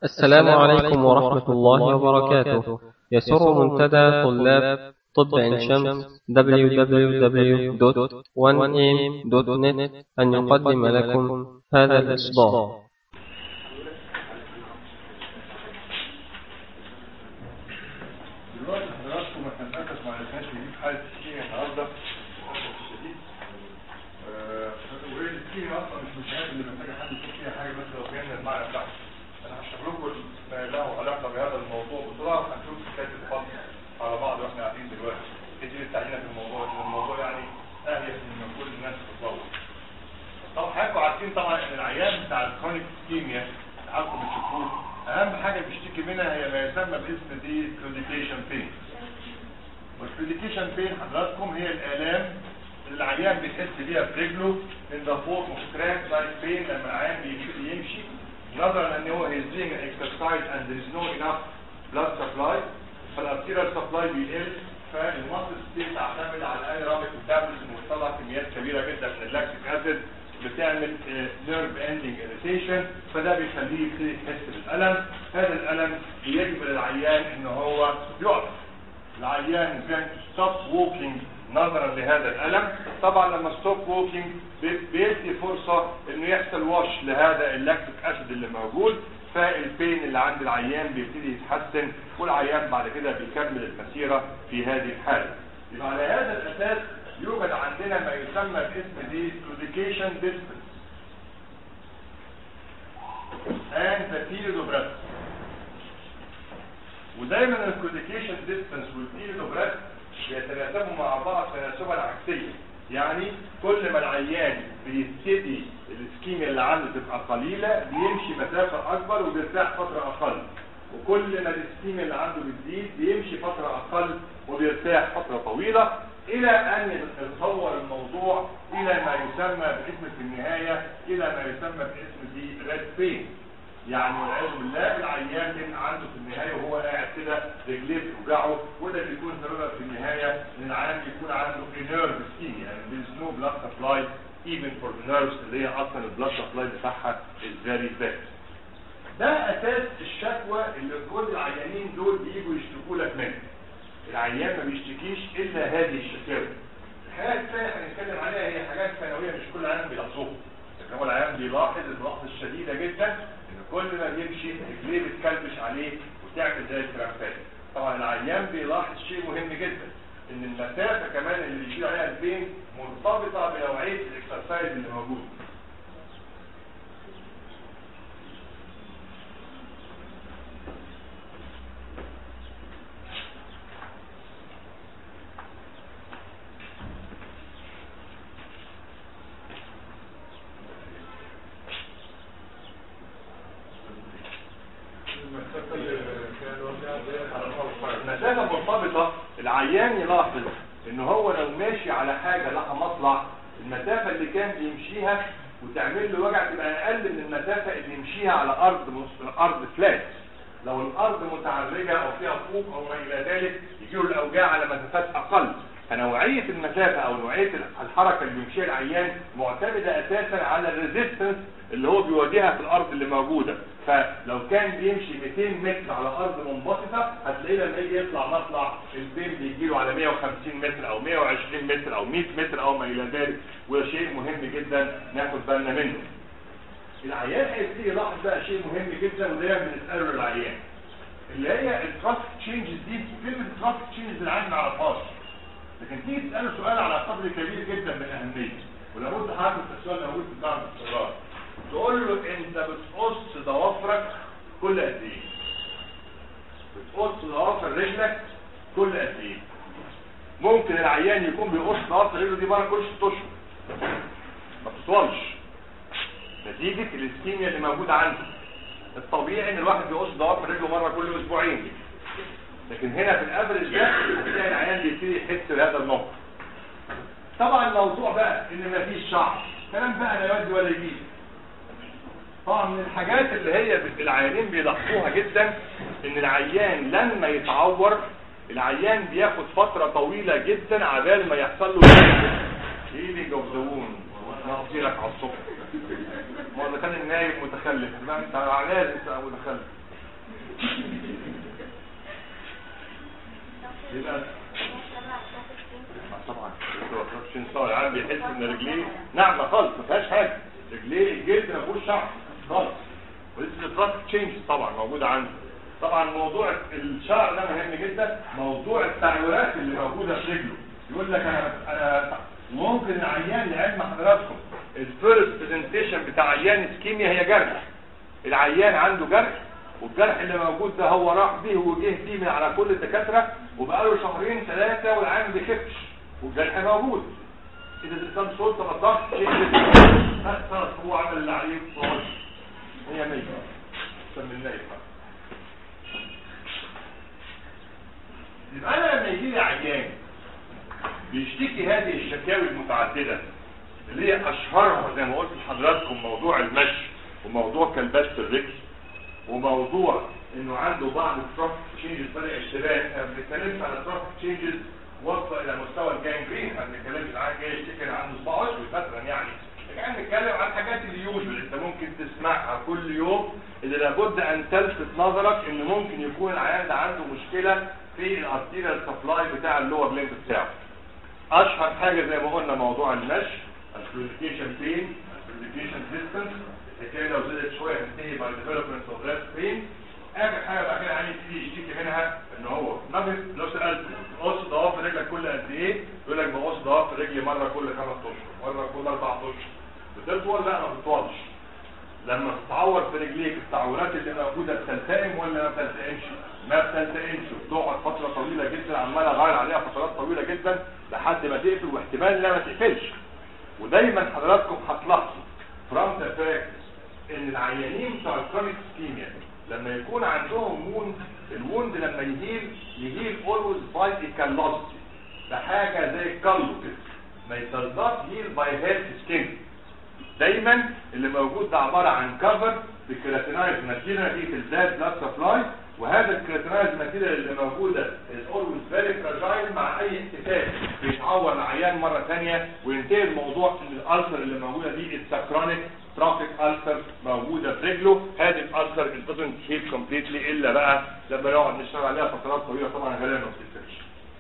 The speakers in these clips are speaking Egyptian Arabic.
السلام عليكم ورحمة الله وبركاته يسر منتدى طلاب طب عين شمس www.1am.net أن يقدم لكم هذا الإصدار دلوقتي حضراتكم احنا للاسف ما عرفناش نجيب حاله الكيمياء النهارده للاسف الشديد آه، وهي الكيمياء اصلا مش من الحاجات اللي محتاجه حد يشوف فيها حاجه بس لو فهمنا المعنى بتاعها انا هشرح لكم ما له علاقه بهذا الموضوع بسرعه هنشوف حكايه الفصل على بعض واحنا قاعدين دلوقتي كتير استعينا في الموضوع لان الموضوع يعني اهيف مما كل الناس تتصور طبعا حضراتكم عارفين طبعا ان العيان بتاع الكرونيك كيمياء عارفوا بتشوفوه اهم حاجه بيشتكي منها هي ما يسمى باسم دي كلوديكيشن بين والكلوديكيشن بين حضراتكم هي الالام اللي العيان بيحس بيها في رجله in the form of cramp like pain لما العيان بيبتدي يمشي نظرا ان هو is doing an exercise and there is no enough blood supply فالارتيريال سبلاي بيقل فالمصل ستيت تعتمد على الانيرابيك ميتابوليزم وتطلع كميات كبيره جدا من اللاكتيك اسيد بتعمل نيرف اندنج اريتيشن فده بيخليه يبتدي يحس بالالم هذا الالم بيجبر العيان ان هو يقف العيان كان ستوب ووكينج نظرا لهذا الالم طبعا لما ستوب ووكينج بيدي فرصه انه يحصل واش لهذا اللاكتيك اسيد اللي موجود فالبين اللي عند العيان بيبتدي يتحسن والعيان بعد كده بيكمل المسيره في هذه الحاله يبقى على هذا الاساس يوجد عندنا ما يسمى باسم دي كلوديكيشن ديستنس and the period of rest ودايما الكلوديكيشن ديستنس والبيريد اوف ريست بيتناسبوا مع بعض تناسبا عكسيا يعني كل ما العيان بيبتدي الاسكيميا اللي عنده تبقى قليله بيمشي مسافه اكبر وبيرتاح فتره اقل وكل ما الاسكيميا اللي عنده بتزيد بيمشي فتره اقل وبيرتاح فتره طويله الى ان يتطور الموضوع الى ما يسمى باسم في النهايه الى ما يسمى باسم دي ريد بين يعني والعياذ بالله العيان بيبقى عنده في النهايه وهو قاعد كده رجليه بتوجعه وده بيكون سببها في النهايه ان العيان بيكون عنده نيرف سكيم يعني there's no blood supply even for the nerves اللي هي اصلا البلاد سبلاي بتاعها is very bad. ده اساس الشكوى اللي كل العيانين دول بييجوا يشتكوا لك منها. العيان ما بيشتكيش الا هذه الشكاوى. الحاجات الثانيه هنتكلم عليها هي حاجات ثانويه مش كل عيان بيلاحظوها. لكن هو العيان بيلاحظ الملاحظه الشديده جدا ان كل ما بيمشي رجليه بتكلبش عليه وتعمل زي الكرامبات. طبعا العيان بيلاحظ شيء مهم جدا ان المسافه كمان اللي بيشيل عليها البين مرتبطه بنوعيه الاكسرسايز اللي موجود. المسافة مرتبطة العيان يلاحظ ان هو لو ماشي على حاجة لها مطلع المسافة اللي كان بيمشيها وتعمل له وجع تبقى اقل من المسافة اللي يمشيها على ارض مس... ارض فلات لو الارض متعرجة او فيها طوب او ما الى ذلك يجيله الاوجاع على مسافات اقل فنوعية المسافة او نوعية الحركة اللي بيمشيها العيان معتمدة اساسا على الريزيستنس اللي هو بيواجهها في الارض اللي موجودة فلو كان بيمشي 200 متر على ارض منبسطة هتلاقيه لما يجي يطلع مطلع البين بيجيله على 150 متر او 120 متر او 100 متر او ما الى ذلك وده شيء مهم جدا ناخد بالنا منه العيان هيبتدي يلاحظ بقى شيء مهم جدا ودايما بنساله للعيان اللي هي الترافيك تشينجز دي كلمه الترافيك تشينجز اللي عندنا ما نعرفهاش لكن تيجي تساله سؤال على قدر كبير جدا من الاهميه ولابد حضرتك السؤال موجود في الدرس باستمرار تقول له انت بتقص ضوافرك كل قد ايه بتقص ضوافر رجلك كل قد ايه ممكن العيان يكون بيقص ضوافر رجله دي مره كل ست اشهر ما بتطولش نتيجه الاسكيميا اللي موجوده عنده الطبيعي ان الواحد بيقص ضوافر رجله مره كل اسبوعين لكن هنا في الافرج ده هتلاقي العيان بيبتدي يحس بهذا الموقف طبعا الموضوع بقى ان مفيش شعر كلام بقى لا يودي ولا يجيب طبعا من الحاجات اللي هي العيانين بيلاحظوها جدا ان العيان لما يتعور العيان بياخد فترة طويلة جدا عبال ما يحصل له هيلينج اوف ذا ووند نصيرك على الصبح ما ده كان النايم متخلف ما انت لازم تبقى متخلف بيحس ان رجليه ناعمه خالص ما فيهاش حاجه رجليه الجلد ما فيهوش شعر خالص ولسه التراك تشينج طبعا موجوده عنده طبعا موضوع الشعر ده مهم جدا موضوع التعويرات اللي موجوده في رجله يقول لك انا انا ممكن العيان لعلم حضراتكم الفيرست برزنتيشن بتاع عيان اسكيميا هي جرح العيان عنده جرح والجرح اللي موجود ده هو راح بيه وجه بيه من على كل الدكاتره وبقاله شهرين ثلاثه والعيان ما بيخفش والجرح موجود اذا الانسان سلطه ما ضغط شيء بس خلاص هو عمل اللي عليه وخلاص هي مية سمي النايم يبقى انا لما يجي لي عيان بيشتكي هذه الشكاوي المتعدده اللي هي اشهرها زي ما قلت لحضراتكم موضوع المشي وموضوع كلبات في الرجل وموضوع انه عنده بعض الترافيك تشينجز بدا اشتباه احنا ما بنتكلمش على ترافيك تشينجز واصله الى مستوى الجانجرين احنا بنتكلمش عن جاي يشتكي إن عنده صباع اسود مثلا يعني احنا بنتكلم عن الحاجات اليوجوال انت ممكن تسمعها كل يوم اللي لابد ان تلفت نظرك ان ممكن يكون العيان ده عنده مشكله في الارتيريال سبلاي بتاع اللور لينك بتاعه اشهر حاجه زي ما قلنا موضوع المشي الكوميونيكيشن بين الكوميونيكيشن ديستانس الحكايه لو زادت شويه تنتهي باي ديفلوبمنت اوف ريست بين اخر حاجه بقى كده عايز يجي يشتكي منها ان هو نفس لو سالته قص ضوافر رجلك كل قد ايه يقول لك بقص ضوافر رجلي مره كل خمس اشهر مره كل اربع اشهر بتطول لا ما بتطولش لما تتعور في رجليك التعورات اللي موجوده بتلتئم ولا ما بتلتئمش ما بتلتئمش بتقعد فتره طويله جدا عمال اغير عليها فترات طويله جدا لحد ما تقفل واحتمال لا ما تقفلش ودايما حضراتكم هتلاحظوا فرام ذا براكتس ان العيانين بتوع الكرونيك سكيميا لما يكون عندهم ووند الووند لما يهيل يهيل اولويز باي ايكالوسيتي ده حاجه زي الكالو كده ما يترضاش هيل باي هيلث سكين دايما اللي موجود ده عباره عن كفر بكراتينايز ماتيريال نتيجه الزاد بلاد سبلاي وهذا الكراتينايز ماتيريال اللي موجوده is always very fragile مع اي احتكاك بيتعور العيان مره ثانيه وينتهي الموضوع ان الالسر اللي موجوده دي السكرونيك ترافيك السر موجوده في رجله هذه الالسر it doesn't heal completely الا بقى لما نقعد نشتغل عليها فترات طويله طبعا غالبا ما بتقفلش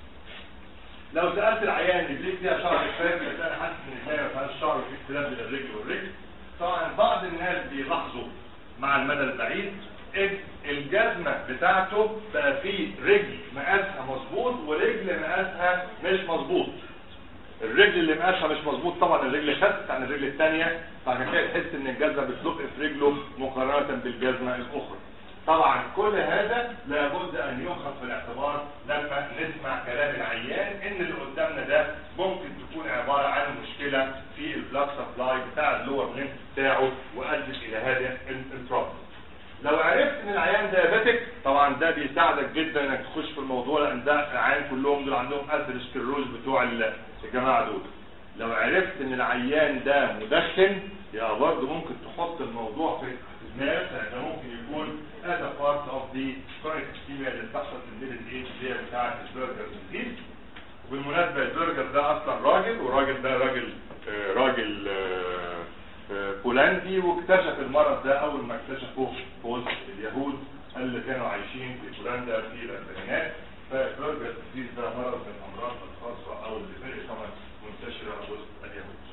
لو سالت العيان رجليك فيها شعر كفايه يبقى انا حاسس ان الدايره ما فيهاش شعر وفي اختلاف بين الرجل والرجل طبعا بعض الناس بيلاحظوا مع المدى البعيد ان الجزمه بتاعته بقى فيه رجل مقاسها مظبوط ورجل مقاسها مش مظبوط الرجل اللي مقاسها مش مظبوط طبعا الرجل خست عن الرجل الثانيه فعشان كده تحس ان الجزمه بتلق في رجله مقارنه بالجزمه الاخرى طبعا كل هذا لابد ان يؤخذ في الاعتبار لما نسمع كلام العيان ان اللي قدامنا ده ممكن تكون عباره عن مشكله في البلاد سبلاي بتاع اللور لينك بتاعه وادت الى هذا البروبلم لو عرفت ان العيان دايابيتك طبعا ده بيساعدك جدا انك تخش في الموضوع لان ده العيان كلهم دول عندهم اثيروسكلروز بتوع الجماعه دول لو عرفت ان العيان ده مدخن يبقى برضه ممكن تحط الموضوع في دماغك لان ممكن يكون as a part of the chronic ischemia اللي بتحصل في الميدل ايج اللي هي بتاعه البرجر ديزيز وبالمناسبه البرجر ده اصلا راجل والراجل ده راجل آه راجل آه آه بولندي واكتشف المرض ده اول ما اكتشفه في وسط اليهود اللي كانوا عايشين في بولندا في الاربعينات فالبرجر ديزيز ده مرض من الامراض الخاصه او اللي بقت طبعا منتشره وسط اليهود.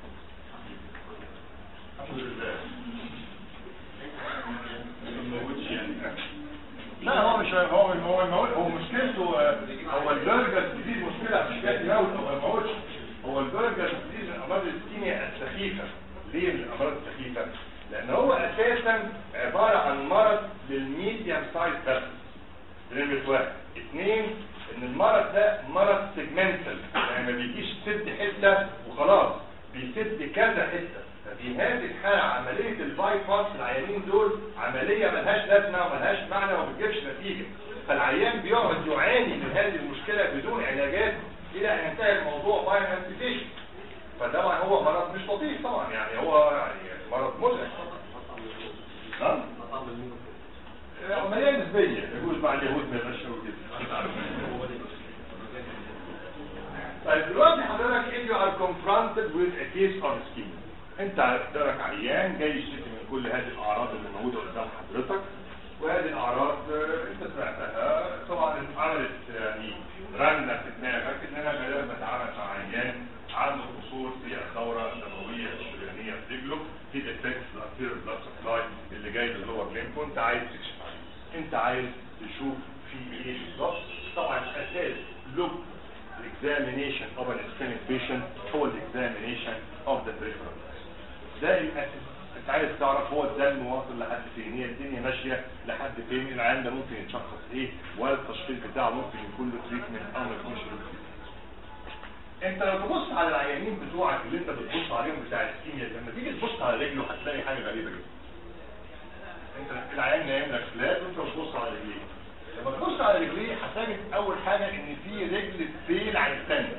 الحمد لله. موجودش يعني لا هو مش هو هو هو, هو مشكلته هو البرجر دي مشكله مش حكايه يموت او ما يموتش هو البرجر دي من الامراض السكينية السخيفه ليه من الامراض السخيفه؟ لان هو اساسا عباره عن مرض للميديم سايز بس نمرة واحد اثنين ان المرض ده مرض سيجمنتال يعني ما بيجيش سد حته وخلاص بيسد كذا حته ففي هذه الحالة عملية الباي باس العيانين دول عملية ملهاش لازمة وملهاش معنى وما بتجيبش نتيجة فالعيان بيقعد يعاني من هذه المشكلة بدون علاجات إلى أن ينتهي الموضوع باي هانتيفيشن فطبعا هو مرض مش لطيف طبعا يعني هو يعني مرض مزعج ها؟ عملية نسبية يجوز مع اليهود ما يبقاش كده طيب دلوقتي حضرتك if you are confronted with a case of ischemia انت قدامك عيان جاي يشتكي من كل هذه الاعراض اللي موجوده قدام حضرتك وهذه الاعراض انت سمعتها طبعا عملت يعني رنه في دماغك ان انا غالبا بتعامل مع عيان عنده قصور ان كنت عايز تكشف انت عايز تشوف في ايه بالظبط طبعا اساس لوك الاكزامينيشن اوف ان اسكيميك بيشنت هو الاكزامينيشن اوف ذا بريفرال ده الاساس انت عايز تعرف هو الدم واصل لحد فين هي الدنيا ماشيه لحد فين العيان ده ممكن يتشخص ايه ولا التشخيص بتاعه ممكن يكون له تريتمنت او ما يكونش له treatment. انت لو تبص على العيانين بتوعك اللي انت بتبص عليهم بتاع الكيمياء لما تيجي تبص على رجله هتلاقي حاجه غريبه جدا انت العيان نايم لك فلات وانت بتبص على رجليه لما تبص على رجليه هتجد اول حاجه ان في رجل فيل عن الثانيه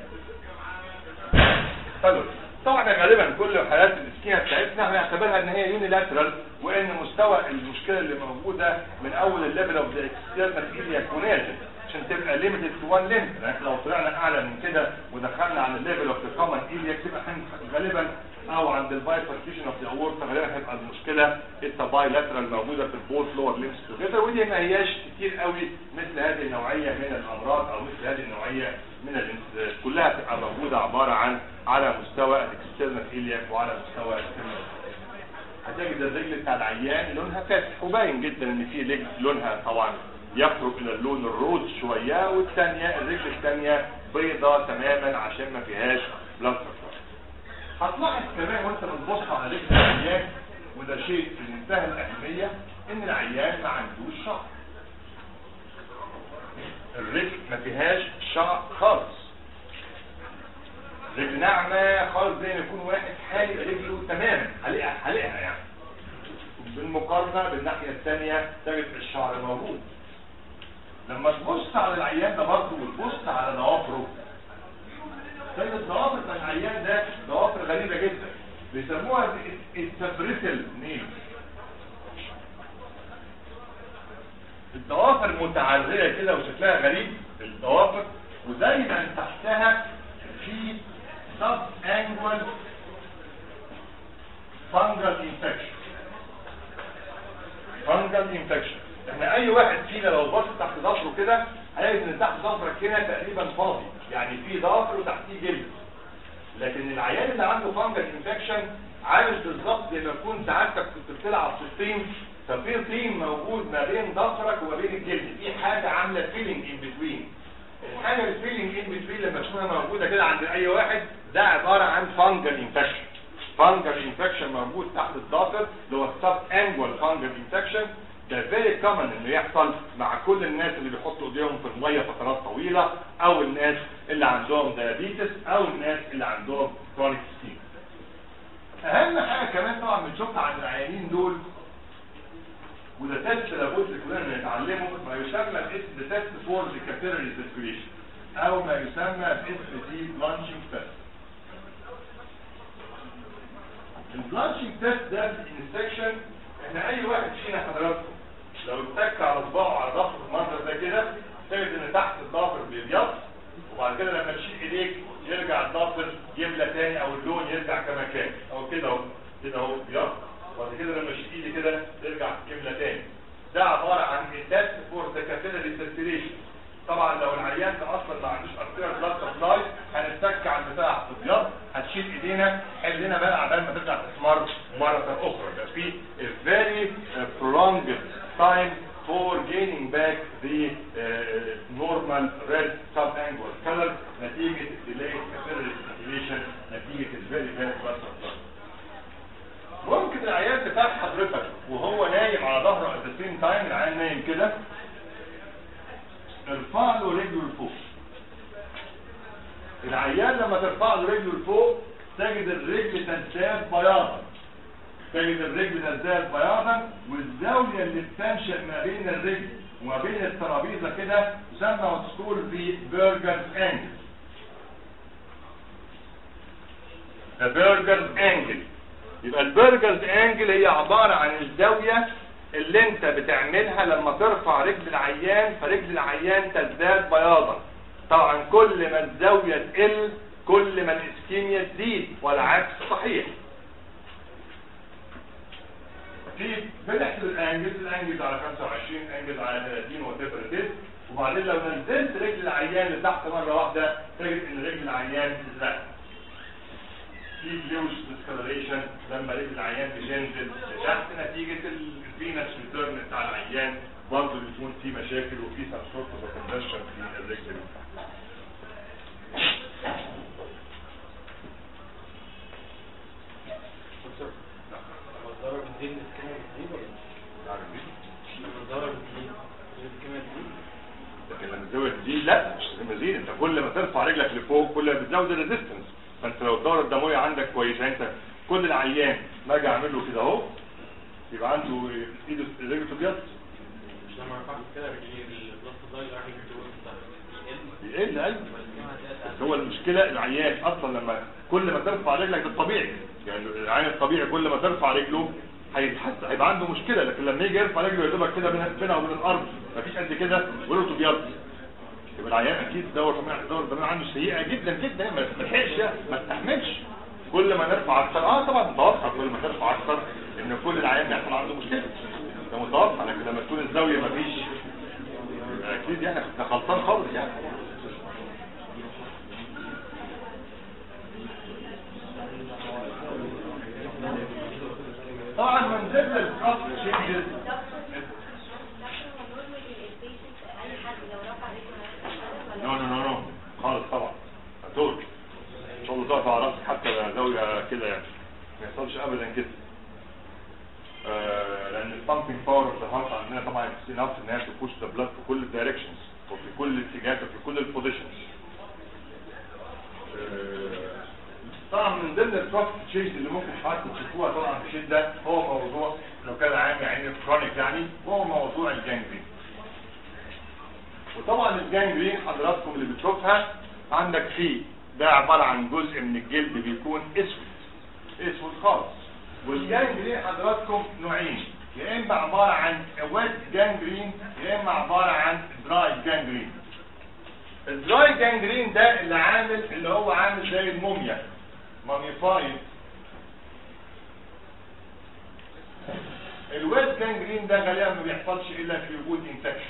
حلو طبعا غالبا كل حالات الاسكيميا بتاعتنا هنعتبرها ان هي يونيلاترال وان مستوى المشكله اللي موجوده من اول الليفل اوف ذا اكسترنال ايليا كونازل عشان تبقى ليميتد تو وان ليمت لكن لو طلعنا اعلى من كده ودخلنا على الليفل اوف ذا كومن ايليا تبقى غالبا او عند البايفركيشن اوف ذا اورتا غالبا هيبقى المشكله التباي لاترال موجوده في البوث لور ليمس توجذر ودي ما هياش كتير قوي مثل هذه النوعيه من الامراض او مثل هذه النوعيه من الانس كلها تبقى موجوده عباره عن على مستوى الاكسترنال ايلياك وعلى مستوى الكيمياء هتجد الرجل بتاع العيان لونها فاتح وباين جدا ان في رجل لونها طبعا يقرب الى اللون الروز شويه والثانيه الرجل الثانيه بيضاء تماما عشان ما فيهاش بلاد هتلاحظ كمان وانت بتبص على رجل العيان وده شيء في منتهى الاهميه ان العيان ما عندوش شعر الرجل ما فيهاش شعر خالص رجل ناعمه خالص زي ما يكون واحد حالق رجله تماما حالقها حالقها يعني بالمقارنه بالناحيه الثانيه تجد الشعر موجود لما تبص على العيان ده برضه وتبص على ضوافره تجد الضوافر بتاع العيان ده ضوافر غريبه جدا بيسموها السبريتل نيل الضوافر متعريه كده وشكلها غريب الضوافر ودايما تحتها في سب انجوال فانجل انفكشن فانجل انفكشن احنا اي واحد فينا لو بص تحت ضفره كده هيجد ان تحت ضفرك هنا تقريبا فاضي يعني في ضفر وتحتيه جلد لكن العيان اللي عنده فانجل انفكشن عامل بالظبط زي ما يكون سعادتك كنت بتلعب في الطين ففي طين موجود ما بين ضفرك وما بين الجلد في حاجه عامله فيلينج ان بتوين الحاجه الفيلينج ان بتوين لما تشوفها موجوده كده عند اي واحد ده عباره عن فانجل انفكشن فانجل انفكشن موجود تحت الضافر اللي هو السب انجوال فانجل انفكشن ده فيري كومن انه يحصل مع كل الناس اللي بيحطوا ايديهم في الميه فترات طويله او الناس اللي عندهم ديابيتس او الناس اللي عندهم كرونيك ستيم اهم حاجه كمان طبعا بنشوفها عند العيانين دول وده تيست لابد كلنا نتعلمه ما يسمى باسم تيست فور ذا كابيلاري سيركيوليشن او ما يسمى باسم دي بلانشنج تيست البلانشنج تيست ده في الانسكشن احنا اي واحد فينا حضراتكم لو اتك على صباعه على ظهره المنظر ده كده تجد ان تحت الظافر بيبيض وبعد كده لما تشيل ايديك يرجع الظافر يملى تاني او اللون يرجع كما كان او كده اهو كده اهو بيض وبعد كده لما اشيل ايدي كده ترجع يملى تاني ده عباره عن تيست فور ذا كابيلاري سيركيليشن طبعا لو العيان ده اصلا ما عندوش ارتيريال بلاد سبلاي هنتك على البتاع ابيض هتشيل ايدينا حلنا بقى عبال ما ترجع تسمر مره اخرى يبقى في a very uh, prolonged time for gaining back the uh, normal red subangular color نتيجه delayed capillary circulation نتيجه ال very bad blood supply ممكن العيان بتاع حضرتك وهو نايم على ظهره at the same time العيان نايم كده ارفع له رجله لفوق العيان لما ترفع له رجله لفوق تجد الرجل تزداد بياضا تجد الرجل تزداد بياضا والزاوية اللي بتنشأ ما بين الرجل وما بين الترابيزة كده تسمى وتقول في برجرز انجل برجرز انجل يبقى البرجرز انجل هي عبارة عن الزاوية اللي انت بتعملها لما ترفع رجل العيان فرجل العيان تزداد بياضا طبعا كل ما الزاوية تقل كل ما الاسكيميا تزيد والعكس صحيح في بنحسب الانجلز الانجلز على 25 انجلز على 30 وتفر وبعدين لو نزلت رجل العيان لتحت مرة واحدة تجد ان رجل العيان تزداد في فلوس ديسكلريشن لما رجل العيان بتنزل لتحت نتيجة الفينس ريتيرن بتاع العيان برضه بيكون في مشاكل وفي سبسورت كونجشن في الريكتوم الضرر بتزيد الكلمة بتزيد ولا لما الضرر بتزيد الكلمة بتزيد لكن لما الزاويه تزيد لا مش لازم تزيد انت كل ما ترفع رجلك لفوق كل ما بتزود الريزيستنس فانت لو الدوره الدمويه عندك كويسه انت كل العيان ما اجي اعمل له كده اهو يبقى عنده ايده رجله تبيض مش لما رفعت كده رجلي البلاست ضايل راح يجي يقل ايوه بس هو المشكله العيان اصلا لما كل ما ترفع رجلك ده الطبيعي يعني العيان الطبيعي كل ما ترفع رجله هيتحس هيبقى عنده مشكله لكن لما يجي يرفع رجله يدوبك كده بين- بينها وبين الارض مفيش قد كده ورقته بيض يبقى العيان اكيد دور طبيعي الدور الدمويه عنده سيئه جدا جدا ما تلحقش ما تستحملش كل ما نرفع اكثر اه طبعا متوقع كل ما ترفع اكثر ان كل العيان بيحصل عنده مشكله ده متوقع لكن لما تكون الزاويه مفيش يبقى اكيد يعني ده غلطان خالص يعني طبعا من ضمن الكاست تشينجز نو نو نو نو خالص طبعا هتقول ان شاء الله تقف على راسك حتى زاويه كده يعني ما يحصلش ابدا كده آه، لان البامبنج باور اوف ذا هارت عندنا طبعا انف انها تبوش ذا بلاد في كل الدايركشنز وفي كل الاتجاهات وفي كل البوزيشنز طبعا من ضمن الكروس تشينج اللي ممكن حضرتك تشوفوها طبعا بشده هو موضوع لو كان عام يعني كرونيك يعني وهو موضوع الجانجرين وطبعا الجانجرين حضراتكم اللي بتشوفها عندك فيه ده عباره عن جزء من الجلد بيكون اسود اسود خالص والجانجرين حضراتكم نوعين يا اما عباره عن ويت جانجرين يا اما عباره عن دراي جانجرين الدراي جانجرين ده اللي عامل اللي هو عامل زي الموميا ماميفايد الويت جانجرين ده غالبا ما بيحصلش الا في وجود انفكشن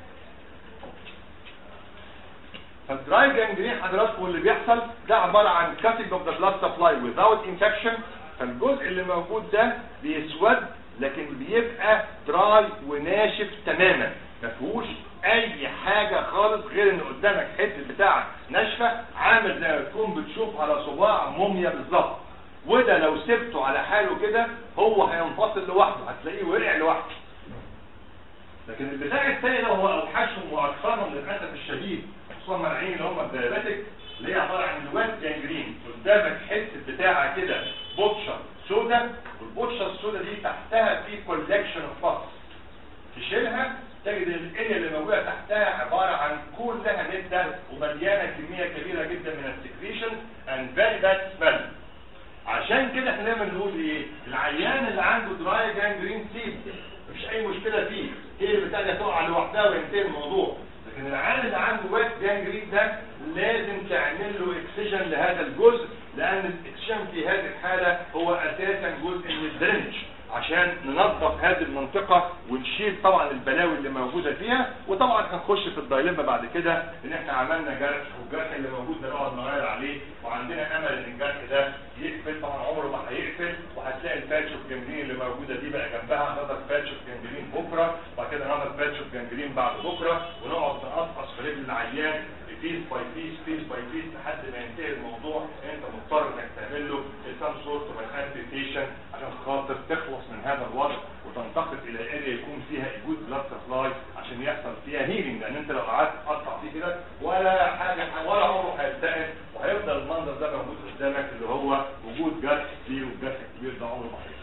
فالدراي جانجرين حضراتكم اللي بيحصل ده عباره عن cutting of the blood supply without infection فالجزء اللي موجود ده بيسود لكن بيبقى دراي وناشف تماما ما فيهوش اي حاجه خالص غير ان قدامك حته بتاعك ناشفه عامل زي ما تكون بتشوف على صباع موميا بالظبط وده لو سبته على حاله كده هو هينفصل لوحده هتلاقيه وقع لوحده لكن البتاع الثاني ده هو اوحشهم واكثرهم للاسف الشديد خصوصا مناعين اللي هم الدايابيتك اللي هي عباره عن الواد جانجرين قدامك حته بتاعه كده بوتشر سودا والبوتشر السودا دي تحتها في كولكشن اوف فاس تشيلها تجد الاريا اللي موجوده تحتها عباره عن كلها مده ومليانه كميه كبيره جدا من السكريشن اند فيري باد سميل عشان كده احنا دايما نقول ايه العيان اللي عنده دراي جانجرين سيب مفيش اي مشكله فيه هي اللي بتاعتها تقع لوحدها وينتهي الموضوع لكن العيان اللي عنده ويت جانجرين ده لازم تعمل له اكسجن لهذا الجزء لان الاكسجن في هذه الحاله هو اساسا جزء من الدرنج عشان ننظف هذه المنطقة ونشيل طبعا البلاوي اللي موجودة فيها وطبعا هنخش في الدايلما بعد كده ان احنا عملنا جرح والجرح اللي موجود ده نقعد نغير عليه وعندنا امل ان الجرح ده يقفل طبعا عمره ما هيقفل وهتلاقي الباتش اوف جنجرين اللي موجودة دي بقى جنبها نقدر باتش اوف جنجرين بكرة وبعد كده نقدر باتش اوف جنجرين بعد بكرة ونقعد نقصقص في رجل العيان بيس باي بيس بيس باي بيس لحد ما ينتهي الموضوع انت مضطر انك تعمل له سام سورت اوف امبيتيشن عشان خاطر تخلص من هذا الوضع وتنتقل الى اريا يكون فيها جود بلاد سبلاي عشان يحصل فيها هيلينج لان انت لو قعدت تقطع فيه كده ولا حاجه ولا عمره هيلتئم وهيفضل المنظر ده موجود قدامك اللي هو وجود جرح كبير والجرح الكبير ده عمره ما هيحصل.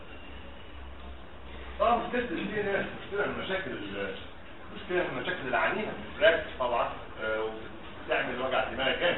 طبعا مشكله الدي ان اس مشكله من المشاكل ال- مشكله من المشاكل العنيفه براكتس طبعا آه، وبتعمل وجع دماغ جامد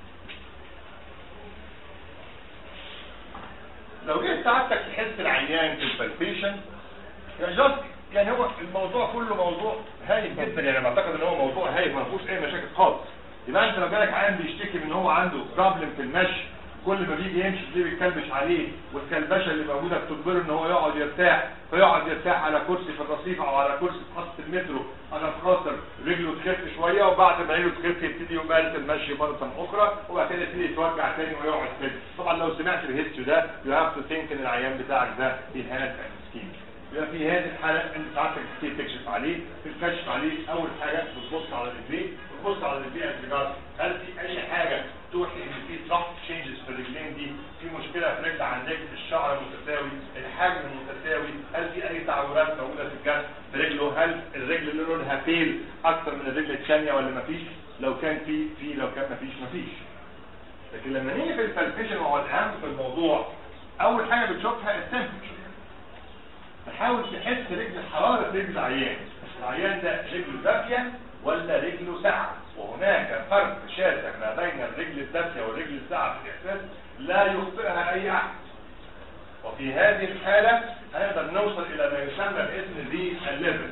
لو جيت سعادتك تحس العيان في البالبيشن يعني جاست يعني هو الموضوع كله موضوع هايف جدا يعني أنا بعتقد ان هو موضوع هايف ما فيهوش اي مشاكل خالص يبقى انت لو جالك عيان بيشتكي من ان هو عنده بروبلم في المشي كل ما بيجي يمشي تلاقيه بيتكلبش عليه والكلبشه اللي موجوده بتجبره ان هو يقعد يرتاح فيقعد يرتاح على كرسي في الرصيف او على كرسي في خط المترو عشان خاطر رجله تخف شويه وبعد ما رجله تخف يبتدي يمارس المشي مره اخرى وبعد كده يبتدي يتوجع تاني ويقعد تاني طبعا لو سمعت الهيستوري ده يو هاف تو ثينك ان العيان بتاعك ده he has an ischemia يبقى في هذه الحاله انت ساعتك بتبتدي تكشف عليه في الكشف عليه اول حاجه بتبص على رجليه بتبص على رجليه انتجار هل في اي حاجه توحي ان في سوفت تشينجز في الرجلين دي في مشكله في رجل عن رجل الشعر متساوي الحجم متساوي هل في اي تعويرات موجوده في الجسم في رجله هل الرجل اللي لونها بيل اكتر من الرجل الثانيه ولا مفيش لو كان في في لو كان مفيش مفيش لكن لما نيجي في البالبيشن وهو الاهم في الموضوع اول حاجه بتشوفها التمبرتشر تحاول تحس رجل حراره رجل العيان العيان ده رجله دافيه ولا رجله ساقعه وهناك فرق شاسع ما بين الرجل الدافيه والرجل الساقعه في الاحساس لا يخطئها اي احد وفي هذه الحاله هنقدر نوصل الى ما يسمى باسم ذي الليفل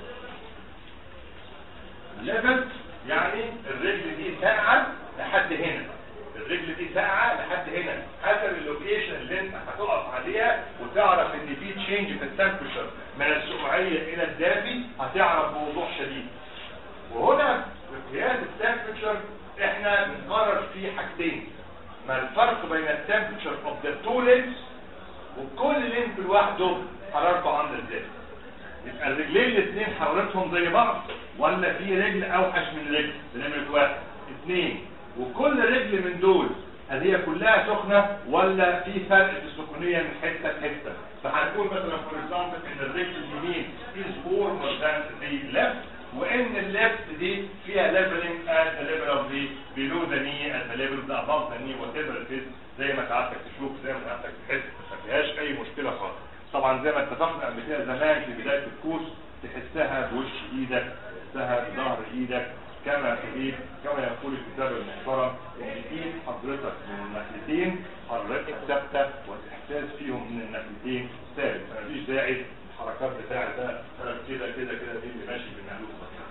الليفل يعني الرجل دي ساقعه لحد هنا الرجل دي ساقعه لحد هنا حسب اللوكيشن اللي انت هتقف عليها وتعرف ان في تشينج في التمبرتشر من السقوعيه الى الدافي هتعرف بوضوح شديد وهنا في قياس التمبرتشر احنا بنقرر فيه حاجتين ما الفرق بين التمبرتشر اوف ذا تو لينز وكل لينز لوحده حرارته عامله ازاي يبقى الرجلين الاثنين حرارتهم زي بعض ولا في رجل اوحش من رجل بنعمل واحد اثنين وكل رجل من دول هل هي كلها سخنة ولا في فرق في السخونية من حتة لحتة فهنقول مثلا فور اكزامبل ان الرجل اليمين is warmer than the left وان الليفت دي فيها leveling at the level of the below the knee at the level of the above the knee whatever it is زي ما سعادتك تشوف زي ما سعادتك تحس ما فيهاش اي مشكلة خالص طبعا زي ما اتفقنا قبل كده زمان في بداية الكورس تحسها بوش ايدك تحسها بظهر ايدك كما تريد كما يقول الكتاب المحترم ان ايد حضرتك من الناحيتين حركتك ثابته والاحساس فيهم من الناحيتين ثابت فمفيش داعي الحركات بتاعت ده كده كده كده دي اللي ماشي بالمألوف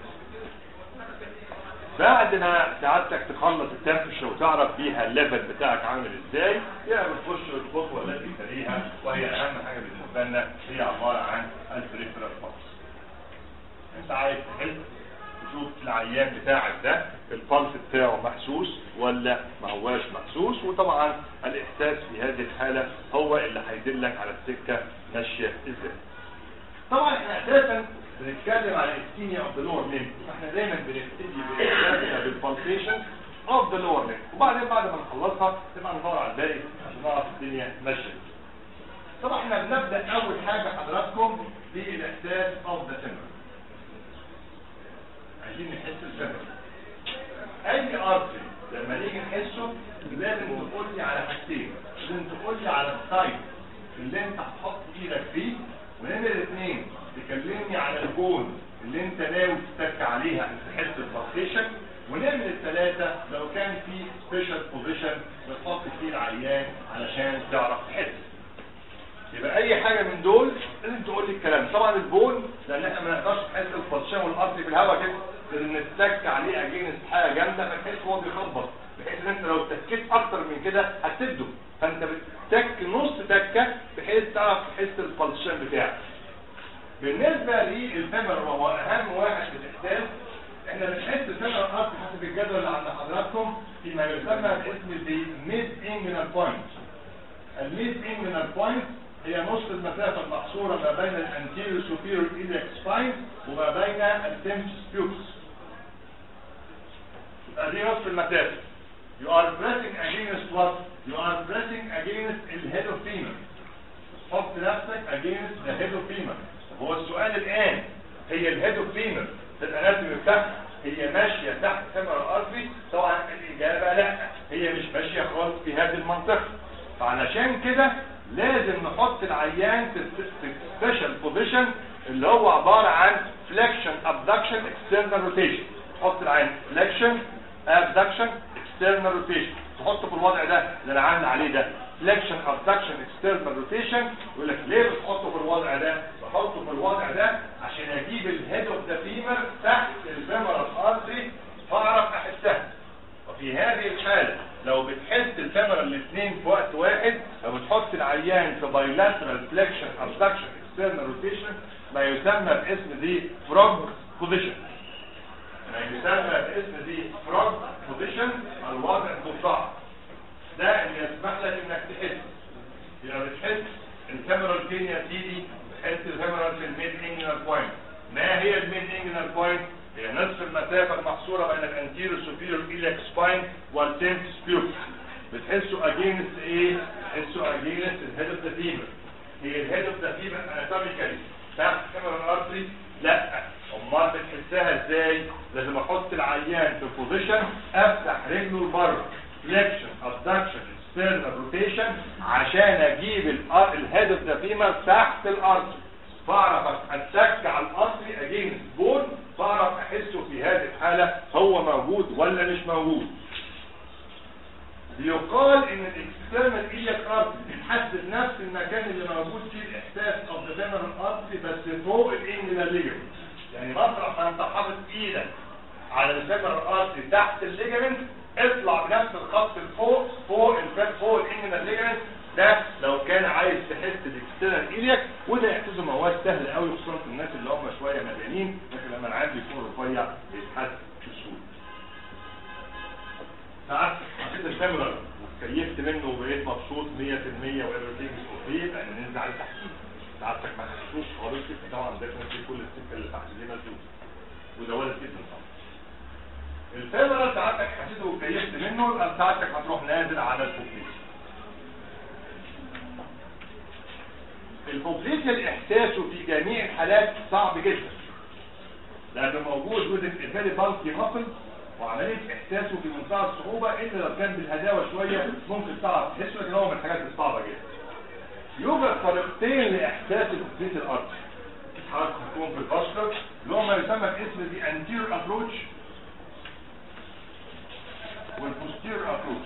بعد ما سعادتك تخلص التنفش وتعرف بيها الليفل بتاعك عامل ازاي يبقى بتخش الخطوه التي تليها وهي اهم حاجه بالنسبه لنا هي عباره عن البريفرال بلس انت عايز تحس تشوف العيان بتاعك ده البلس بتاعه محسوس ولا ما هواش محسوس وطبعا الاحساس في هذه الحالة هو اللي هيدلك على السكة ماشية ازاي طبعا احنا اساسا بنتكلم على الاسكيميا اوف ذا لور ليمب احنا دايما بنبتدي بالاحساس بالبالسيشن اوف ذا لور ليمب وبعدين بعد ما نخلصها نبقى ندور على الباقي عشان نعرف الدنيا ماشيه طبعا احنا بنبدا اول حاجه حضراتكم بالاحساس اوف ذا تمبر عايزين نحس الفرق اي ارتري لما نيجي نحسه لازم تقول لي على حاجتين لازم تقول لي على السايد اللي انت هتحط ايدك فيه ونمرة اثنين تكلمني على البون اللي انت ناوي تتك عليها عشان تحس البلسيشن ونمرة ثلاثة لو كان في سبيشال بوزيشن بتحط فيه العيان علشان تعرف تحس يبقى اي حاجة من دول لازم تقول لي الكلام طبعا البون لان احنا ما نقدرش نحس البلسيشن والارض في الهواء كده لازم نتك عليه اجينست حاجة جامدة فتحس هو بيخبط بحيث ان انت لو تكيت اكتر من كده هتسده فانت بتتك نص تكة بحيث تعرف تحس البلسيشن بتاعك بالنسبة للفيمر وهو اهم واحد في الاحساس احنا بنحس الفيمر الارض حسب الجدول اللي عند حضراتكم فيما يسمى باسم دي ميد انجنال بوينت الميد انجنال بوينت هي نص المسافة المحصورة ما بين الانتيريو سوبيريور ايليك سباين وما بين التمس بيوكس دي نص المسافة you are pressing against what? you are pressing against الهيد اوف femur حط نفسك against the head of femur هو السؤال الآن هي الهيد اوف فيمر في الاناتومي بتاعها هي ماشية تحت فيمر الارضي طبعا الإجابة لا هي مش ماشية خالص في هذه المنطقة فعلشان كده لازم نحط العيان في سبيشال بوزيشن اللي هو عبارة عن فليكشن ابدكشن اكسترنال روتيشن تحط العيان فليكشن ابدكشن اكسترنال روتيشن تحطه في الوضع ده اللي انا عامل عليه ده فليكشن ابدكشن اكسترنال روتيشن يقول لك ليه بتحطه في الوضع ده بحطه في الوضع ده عشان اجيب الهيد اوف ذا فيمر تحت الفيمر الارضي فاعرف احسها وفي هذه الحالة لو بتحس الفيمر الاثنين في وقت واحد لو بتحط العيان في بايلاترال فليكشن ابدكشن اكسترنال روتيشن ما يسمى باسم دي فروج بوزيشن ما يسمى باسم دي فروج بوزيشن الوضع الضفدع ده اللي يسمح لك انك تحس يبقى بتحس الكاميرا الفين يا سيدي بتحس الهيمورال في الميد انجنال بوينت ما هي الميد انجنال بوينت هي نصف المسافة المحصورة بين الانتيرو سوبيريور إلياك سباين والتنس سبيوس بتحسوا اجينست ايه؟ بتحسوا اجينست الهيد اوف ذا فيمر هي الهيد اوف ذا فيمر اناتوميكالي تحت كاميرا الارتري لا امال بتحسها ازاي؟ لازم احط العيان في بوزيشن افتح رجله لبره فليكشن ابدكشن external روتيشن عشان اجيب الهيد اوف ذا فيمر تحت الارتري بعرف اتك على الارتري اجينست بون بعرف احسه في هذه الحالة هو موجود ولا مش موجود بيقال ان الاكسترنال ايلياك ارتري بتحدد نفس المكان اللي موجود فيه الاحساس اوف ذا فيمرال ارتري بس فوق الانجنال ليجمنت يعني مطرح ما انت حاطط ايدك على الفيمرال ارتري تحت الليجمنت اطلع بنفس الخط لفوق فوق الفات فوق الانجنال ليجمنت ده لو كان عايز تحس بالاكسترنال ايلياك وده يحتاجه مواد سهل قوي خصوصا في الناس اللي هم شويه مليانين لكن لما العيان بيكون رفيع بيتحس بسهوله. ساعات حطيت الكاميرا وكيفت منه وبقيت مبسوط 100% وايفريثينج از اوكي لان ننزل على التحكيم. سعادتك ما حسيتوش خالص طبعا ده في كل السكه اللي تحت دي مسدود. وده وارد جدا طبعا. الفيمرال ساعتك حسيته وكيفت منه يبقى ساعتك هتروح نازل على الفوكليس. البوبليشن احساسه في جميع الحالات صعب جدا لانه موجود جزء افادي بالكي ماسل وعمليه احساسه في منتهى الصعوبه الا لو كان بالهداوه شويه ممكن تعرف تحسه لكن هو من الحاجات الصعبه جدا يوجد طريقتين لاحساس البوبليشن الارضي حضرتك هتكون في البشر اللي هو ما يسمى باسم دي انتير ابروتش والبوستير ابروتش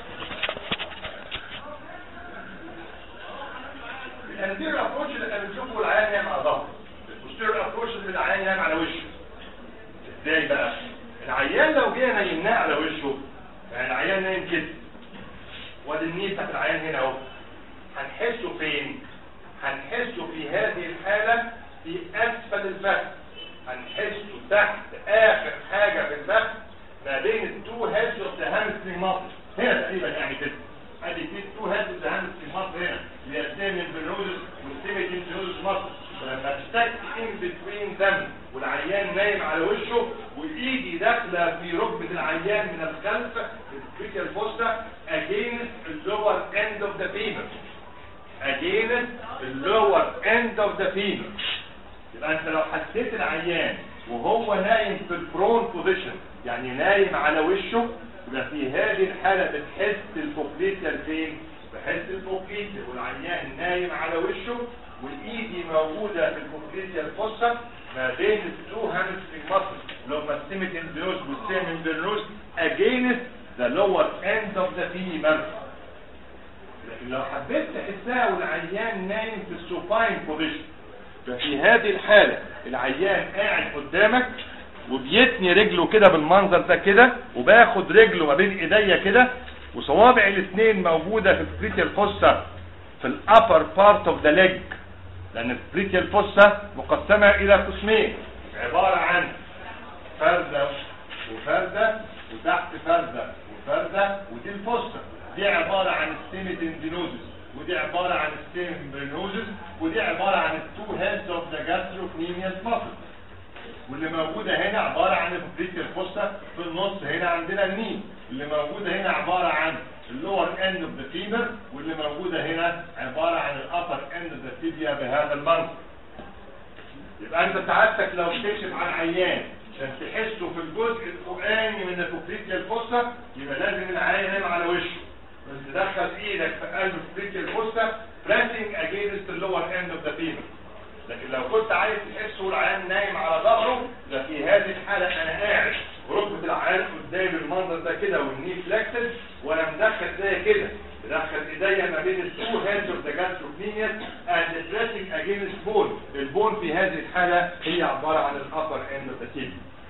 الانتير ابروتش اللي كان بنشوفه العيان نايم على ظهره البوستير ابروتش اللي العيان نايم على وشه ازاي بقى العيان لو جينا نايمناه على وشه يعني العيان نايم كده وادي النيل بتاعت العيان هنا اهو هنحسه فين هنحسه في هذه الحالة في اسفل الفخذ هنحسه تحت اخر حاجة في الفخذ ما بين التو هيدز اوف ذا هامسترينج ماسل هنا تقريبا يعني كده ادي في التو هيدز اوف ذا هامسترينج ماسل هنا اللي هي السيمين بينوزس والسيمين بينوزس ماسل فلما تشتك ان بتوين ذم والعيان نايم على وشه وايدي داخله في ركبه العيان من الخلف الفيكال فوستا against the lower end of the femur against the lower end of the femur يبقى انت لو حسيت العيان وهو نايم في البرون بوزيشن يعني نايم على وشه يبقى في هذه الحالة بتحس الفوكليتيال فين؟ بحس الفوكليتيال والعيان نايم على وشه والايدي موجودة في الفوكليتيال فوسا ما بين التو هامسترينج ماسل لو مستمت البيوز والسيمين بيرنوز against the lower end of the femur لكن لو حبيت تحسها والعيان نايم في السوباين بوزيشن ففي هذه الحالة العيان قاعد قدامك وبيتني رجله كده بالمنظر ده كده وباخد رجله ما بين ايديا كده وصوابع الاثنين موجودة في البريتيال فوسا في الابر بارت اوف ذا ليج لان البريتيال فوسا مقسمة الى قسمين عبارة عن فردة وفردة وتحت فردة وفردة ودي الفوسا دي عبارة عن السيميتندينوزس ودي عبارة عن السيمبرينوزس ودي عبارة عن التو هيدز اوف ذا جاستروكنيميوس ماسل واللي موجودة هنا عبارة عن البريتيال فوسا في النص هنا عندنا النين اللي موجودة هنا عبارة عن اللور اند اوف ذا فيبر واللي موجودة هنا عبارة عن الابر اند اوف ذا تيبيا بهذا المنظر يبقى انت سعادتك لو بتكشف عن عيان عشان تحسه في الجزء الفوقاني من البريتيال فوسا يبقى لازم العيان ينام على وشه بس تدخل ايدك في قلب البريتيال فوسا بريسنج اجينست اللور اند اوف ذا فيبر لكن لو كنت عايز تحسه العيان نايم على ظهره ده في هذه الحالة انا قاعد وركبة العيان قدام المنظر ده كده والني فلكسد وانا مدخل زي كده بدخل ايديا ما بين التو هاندز اوف ذا جاستروكنيميوس اند بريسنج اجينست بون البون في هذه الحالة هي عبارة عن الابر اند اوف ذا تيب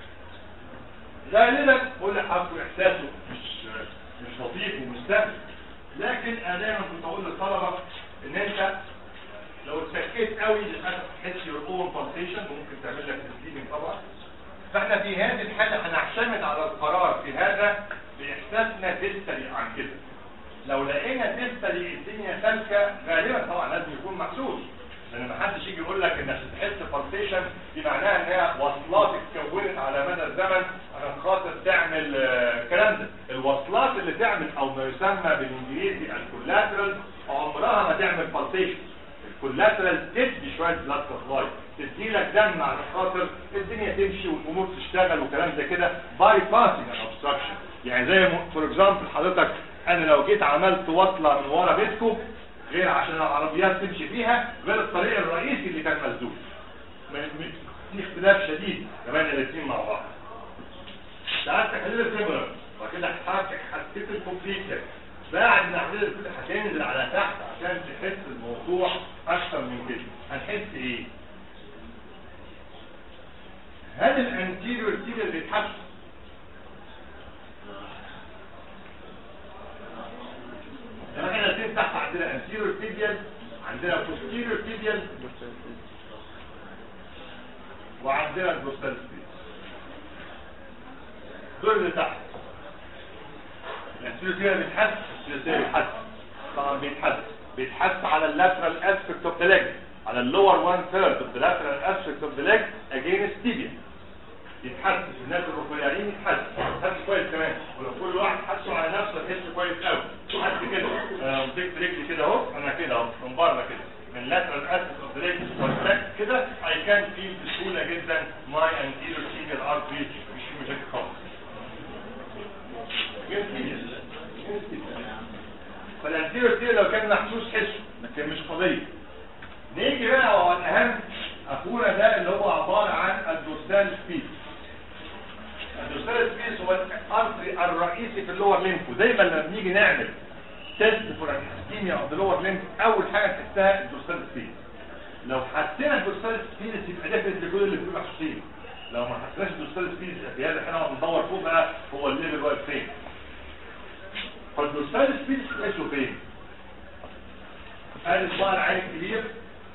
غالبا قول لحضرتك احساسه مش مش لطيف ومش سهل لكن انا دايما كنت اقول للطلبه ان انت لو اتسكيت قوي للاسف تحس يور اون بالسيشن وممكن تعمل لك سليمنج طبعا فاحنا في هذه الحاله هنعتمد على القرار في هذا باحساسنا ديستري عن كده لو لقينا ديستري الدنيا سالكه غالبا طبعا لازم يكون محسوس لان لان ما حدش يجي يقول لك انك تحس بالسيشن دي معناها ان هي وصلات اتكونت على مدى الزمن عشان خاطر تعمل آه، الكلام ده الوصلات اللي تعمل او ما يسمى بالانجليزي الكولاترال عمرها ما تعمل بالسيشن الكولاترال تدي شويه بلاد سبلاي تدي لك دم على خاطر الدنيا تمشي والامور تشتغل وكلام زي كده باي باسنج اوبستراكشن يعني زي فور اكزامبل حضرتك انا لو جيت عملت وصله من ورا بيتكم غير عشان العربيات تمشي فيها غير الطريق الرئيسي اللي كان مسدود م- م- في اختلاف شديد كمان الاثنين مع بعض ساعات تحليل الفيبرال وبعد كده هتحرك حسيت الكومبليكشن بعد ما احلل الفيبرال هتنزل على تحت عشان تحس الموضوع اكتر من كده هنحس ايه هل الانتيريور تيريال بيتحس لما احنا الاثنين تحت عندنا anterior tibial عندنا posterior tibial وعندنا الدوستال سبيس دول اللي تحت الانتيريور tibial بيتحس الثلاثيه بيتحس طبعا بيتحس بيتحس على اللاترال اسبكت اوف ذا ليج على اللور 1 ثيرد اوف ذا لاترال اسبكت اوف ذا ليج اجينست تيبيا يتحس في الناس الرفيعين يتحس يتحس كويس كمان ولو كل واحد حسه على نفسه يحس كويس قوي حس كده انا مسكت رجلي كده اهو انا كده اهو من بره كده من lateral aspect of the leg والباك كده I can feel بسهولة جدا my anterior tibial artery مش في مشاكل خالص فالانتيريور tibial لو كان محسوس حسه لكن مش قضية نيجي بقى هو الاهم اخونا ده اللي هو عبارة عن الدورسال سبيس الدورسال سبيس هو الارتري الرئيسي في اللور ليمفو دايما لما بنيجي نعمل تيست فور الاسكيميا اوف ذا لور ليمف اول حاجه تحسها الدورسال سبيس لو حسينا الدورسال سبيس يبقى ده في كل اللي بيبقى محسوسين لو ما حسيناش الدورسال سبيس في هذا الحين بندور فوق بقى هو الليفل واقف فين فالدورسال سبيس تحسه فين؟ ادي الصباع العين الكبير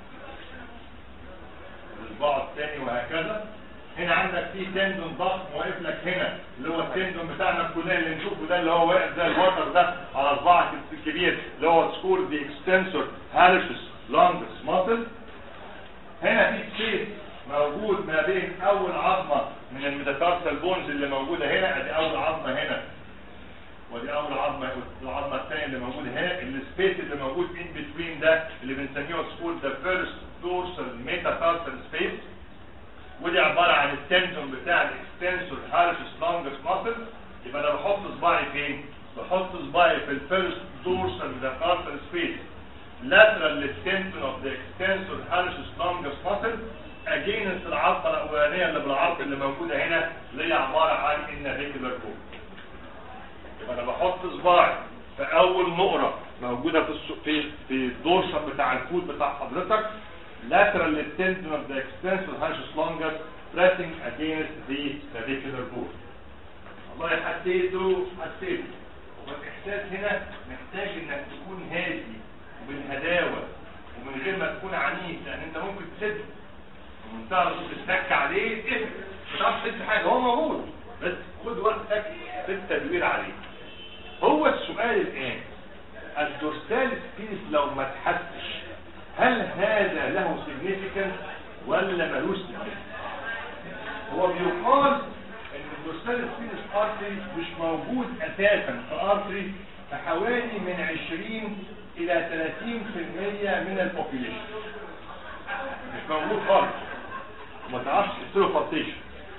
الصباع الثاني وهكذا هنا عندك في تندون ضخم واقف لك هنا اللي هو التندون بتاعنا كلنا اللي نشوفه ده اللي هو واقف زي الوتر ده على صباعك الكبير اللي هو سكور دي اكستنسور هالشس لونجس ماسل هنا في سبيس موجود ما بين اول عظمه من الميتاتارسال بونز اللي موجوده هنا ادي اول عظمه هنا ودي اول عظمه العظمه الثانيه اللي موجوده هنا السبيس اللي موجود ان بتوين ده اللي بنسميه سكور ذا فيرست دورسال ميتاتارسال سبيس ودي عبارة عن التندون بتاع الاكستنسور هارشس لونجس ماسل يبقى انا بحط صباعي فين؟ بحط صباعي في الفيرست دورسال ميتاتارسال سبيس lateral للتندون اوف ذا اكستنسور هارشس لونجس ماسل اجينست العضله الاولانيه اللي بالعرض اللي موجوده هنا اللي هي عباره عن النافيكولار كود يبقى انا بحط صباعي في اول نقره موجوده في الس- في في الدورسال بتاع الفوت بتاع حضرتك lateral tendon of the extensor hallucis longus pressing against the clavicular bone. والله حسيته حسيته والاحساس هنا محتاج انك تكون هادي وبالهداوه ومن غير ما تكون عنيف لان انت ممكن تسد ومنتهى الصوت تتك عليه تفهم ما تعرفش تسد حاجه هو موجود بس خد وقتك في التدوير عليه هو السؤال الان الدورسال سبيس لو ما تحسش هل هذا له significance ولا ملوش significance هو بيقال ان الدورسال سبينس ارتري مش موجود اساسا في ارتري في حوالي من 20 الى 30% من البوبيليشن مش موجود خالص وما تعرفش تحسله فالتيشن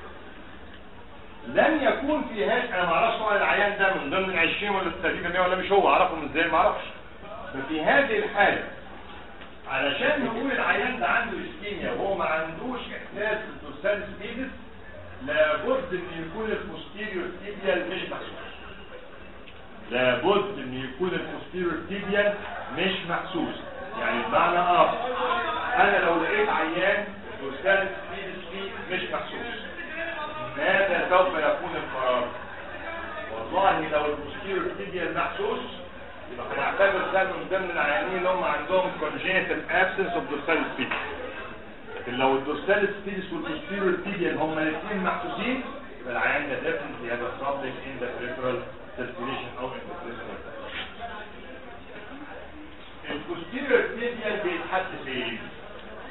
لن يكون في هاش انا ما اعرفش طبعا العيان ده من ضمن 20 ولا 30% ولا مش هو اعرفهم ازاي ما اعرفش ففي هذه الحاله علشان نقول العيان ده عنده اسكيميا وهو ما عندوش احساس بالدوسال سبيدس لابد ان يكون البوستيريور تيبيال مش محسوس لابد ان يكون البوستيريور تيبيال مش محسوس يعني بمعنى اخر انا لو لقيت عيان الدوسال سبيدس فيه مش محسوس ماذا سوف يكون القرار والله لو البوستيريور تيبيال محسوس يبقى هنعتبر ده من ضمن العيانين اللي هم عندهم congenital absence of dorsal speech لكن لو الدورسال سبيس والبوستيريور تيبيال هما الاثنين محسوسين يبقى العيان ده definitely has a problem in the peripheral circulation او in the peripheral البوستيريور تيبيال بيتحس فين؟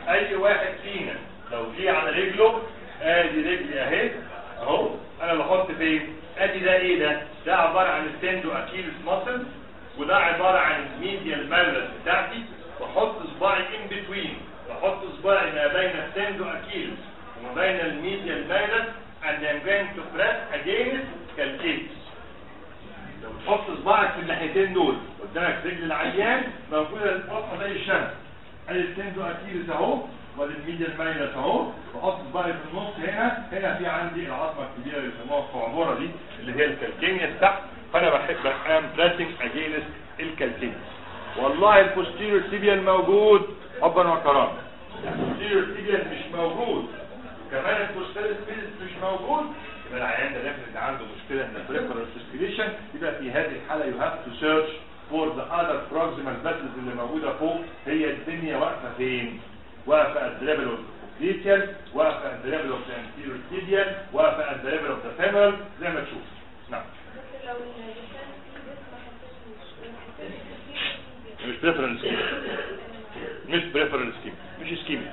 اي واحد فينا لو جه على رجله ادي رجلي اهي اهو انا بحط فين ادي ده ايه ده ده عباره عن التندو اكيلس ماسل وده عباره عن الميديال مالس بتاعتي واحط صباعي ان بتوين بحط صباعي ما بين التندو اكيلس وما بين الميديال مالس and I'm going to press against calcates لو تحط صباعك في الناحيتين دول قدامك رجل العيان موجوده الفتحه زي الشمس ادي التندو اكيلس اهو وادي الميديال مايلس اهو بحط صباعي في النص هنا هنا في عندي العظمه الكبيره اللي بيسموها الصعبوره دي اللي هي الكالكينيس تحت فانا بحب ام بريسنج اجينست الكالكينيس والله البوستيريور تيبيال موجود حبا وكرامه البوستيريور تيبيال مش موجود كمان البوستيريور تيبيال مش موجود يبقى العيان ده داخل عنده مشكله ان البريفرال سيركيليشن يبقى في هذه الحاله يو هاف تو سيرش فور ذا اذر بروكسيمال فيسلز اللي موجوده فوق هي الدنيا واقفه فين؟ واقفه at the level of the gluteal واقفه at the level of the anterior tibial واقفه at the level of the femoral زي ما تشوف نعم لو الإنسان في مش بريفرال سكيم مش بريفرال سكيم مش سكيم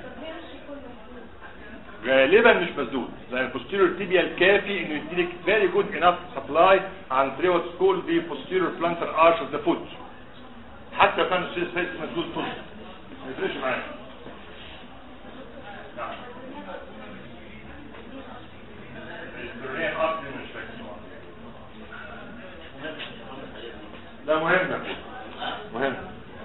غالبا مش مسدود لان البوستيريور تيبيال كافي انه يديلك فيري جود انف سبلاي عن تري وات سكول دي بوستيريور بلانتر ارش اوف ذا فوت حتى لو كان السيس فيس مسدود طول ما يفرقش معايا نعم البرونية أصلي مش فاكر ده مهم يا أخوي. مهم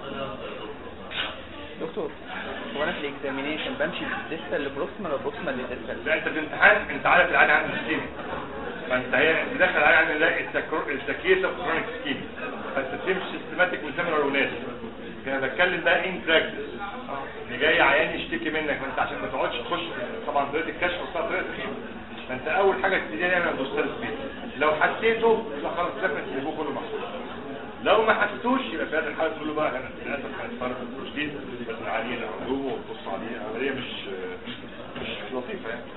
دكتور هو انا في الاكزامينيشن بمشي بالديستال لبروكسيمال ولا بروكسيمال للديستال لا انت في الامتحان انت عارف العيان عنده سكيمي فانت هي انت داخل على يعني لا التكيس اوف كرونيك سكيمي فانت تمشي سيستماتيك من سيمينار وناس لكن انا بتكلم بقى ان براكتس اللي جاي عيان يشتكي منك فانت عشان ما تقعدش تخش في- طبعا طريقه الكشف وصلت طريقه الكشف فانت اول حاجه تبتدي نعمل دوستال سبيد لو حسيته يبقى خلاص لازم تسيبوه كله محسوب لو ما حسيتوش يبقى في هذه الحاله تقول له بقى انا للاسف هنتصرف في البروستيت بس عليه العلوم وتبص عليه عمليه مش مش لطيفه يعني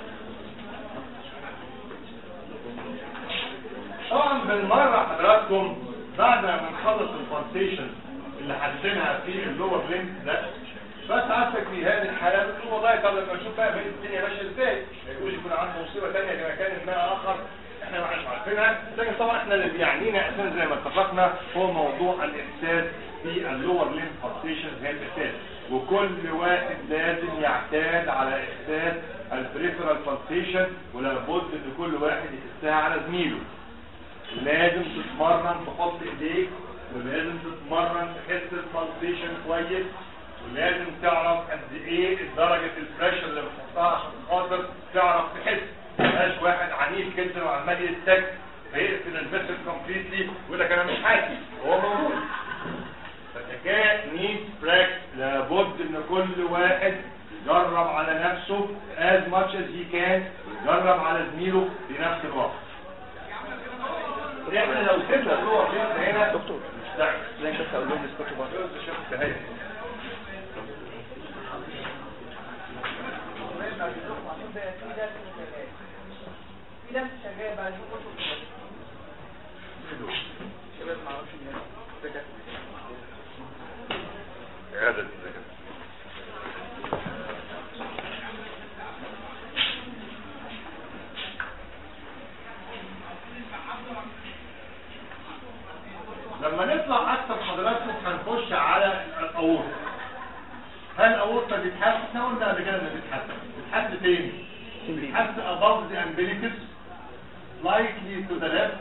طبعا بالمره حضراتكم بعد ما نخلص البالسيشن اللي حاسينها في اللور ليمب ده فساعتك في هذه الحاله بتقول والله طب لما نشوف بقى بقيه الدنيا ماشيه ازاي ما يقولش يكون عنده مصيبه ثانيه في مكان ما اخر احنا ما احناش عارفينها لكن طبعا احنا اللي بيعنينا اساسا زي ما اتفقنا هو موضوع الاحساس في اللور ليمب بالسيشن هي الاحساس وكل واحد لازم يعتاد على احساس البريفرال بالسيشن ولا بد ان كل واحد يحسها على زميله لازم تتمرن تحط ايديك ولازم تتمرن تحس البالسيشن كويس ولازم تعرف قد ايه درجة البريشر اللي بتحطها عشان خاطر تعرف تحس مبقاش واحد عنيف جدا وعمال يستك فيقفل الفيسل كومبليتلي ويقول لك انا مش حاسس هو موجود فالحكايه نيد براكتس لابد ان كل واحد يجرب على نفسه as much as he can ويجرب على زميله في نفس الوقت احنا لو سيبنا اللور ليمب هنا دكتور مش داعي زي بس اقول لهم يسكتوا بره شفت هي في ناس شغاله بقى يشوفوا شباب ما اعرفش مين ده هذا الذكر لما نطلع اكثر حضراتكم هنخش على الاورطه هل الاورطه بتتحس احنا قلنا قبل كده انها بتتحس بتتحس فين بتتحس above the umbilicus slightly to the left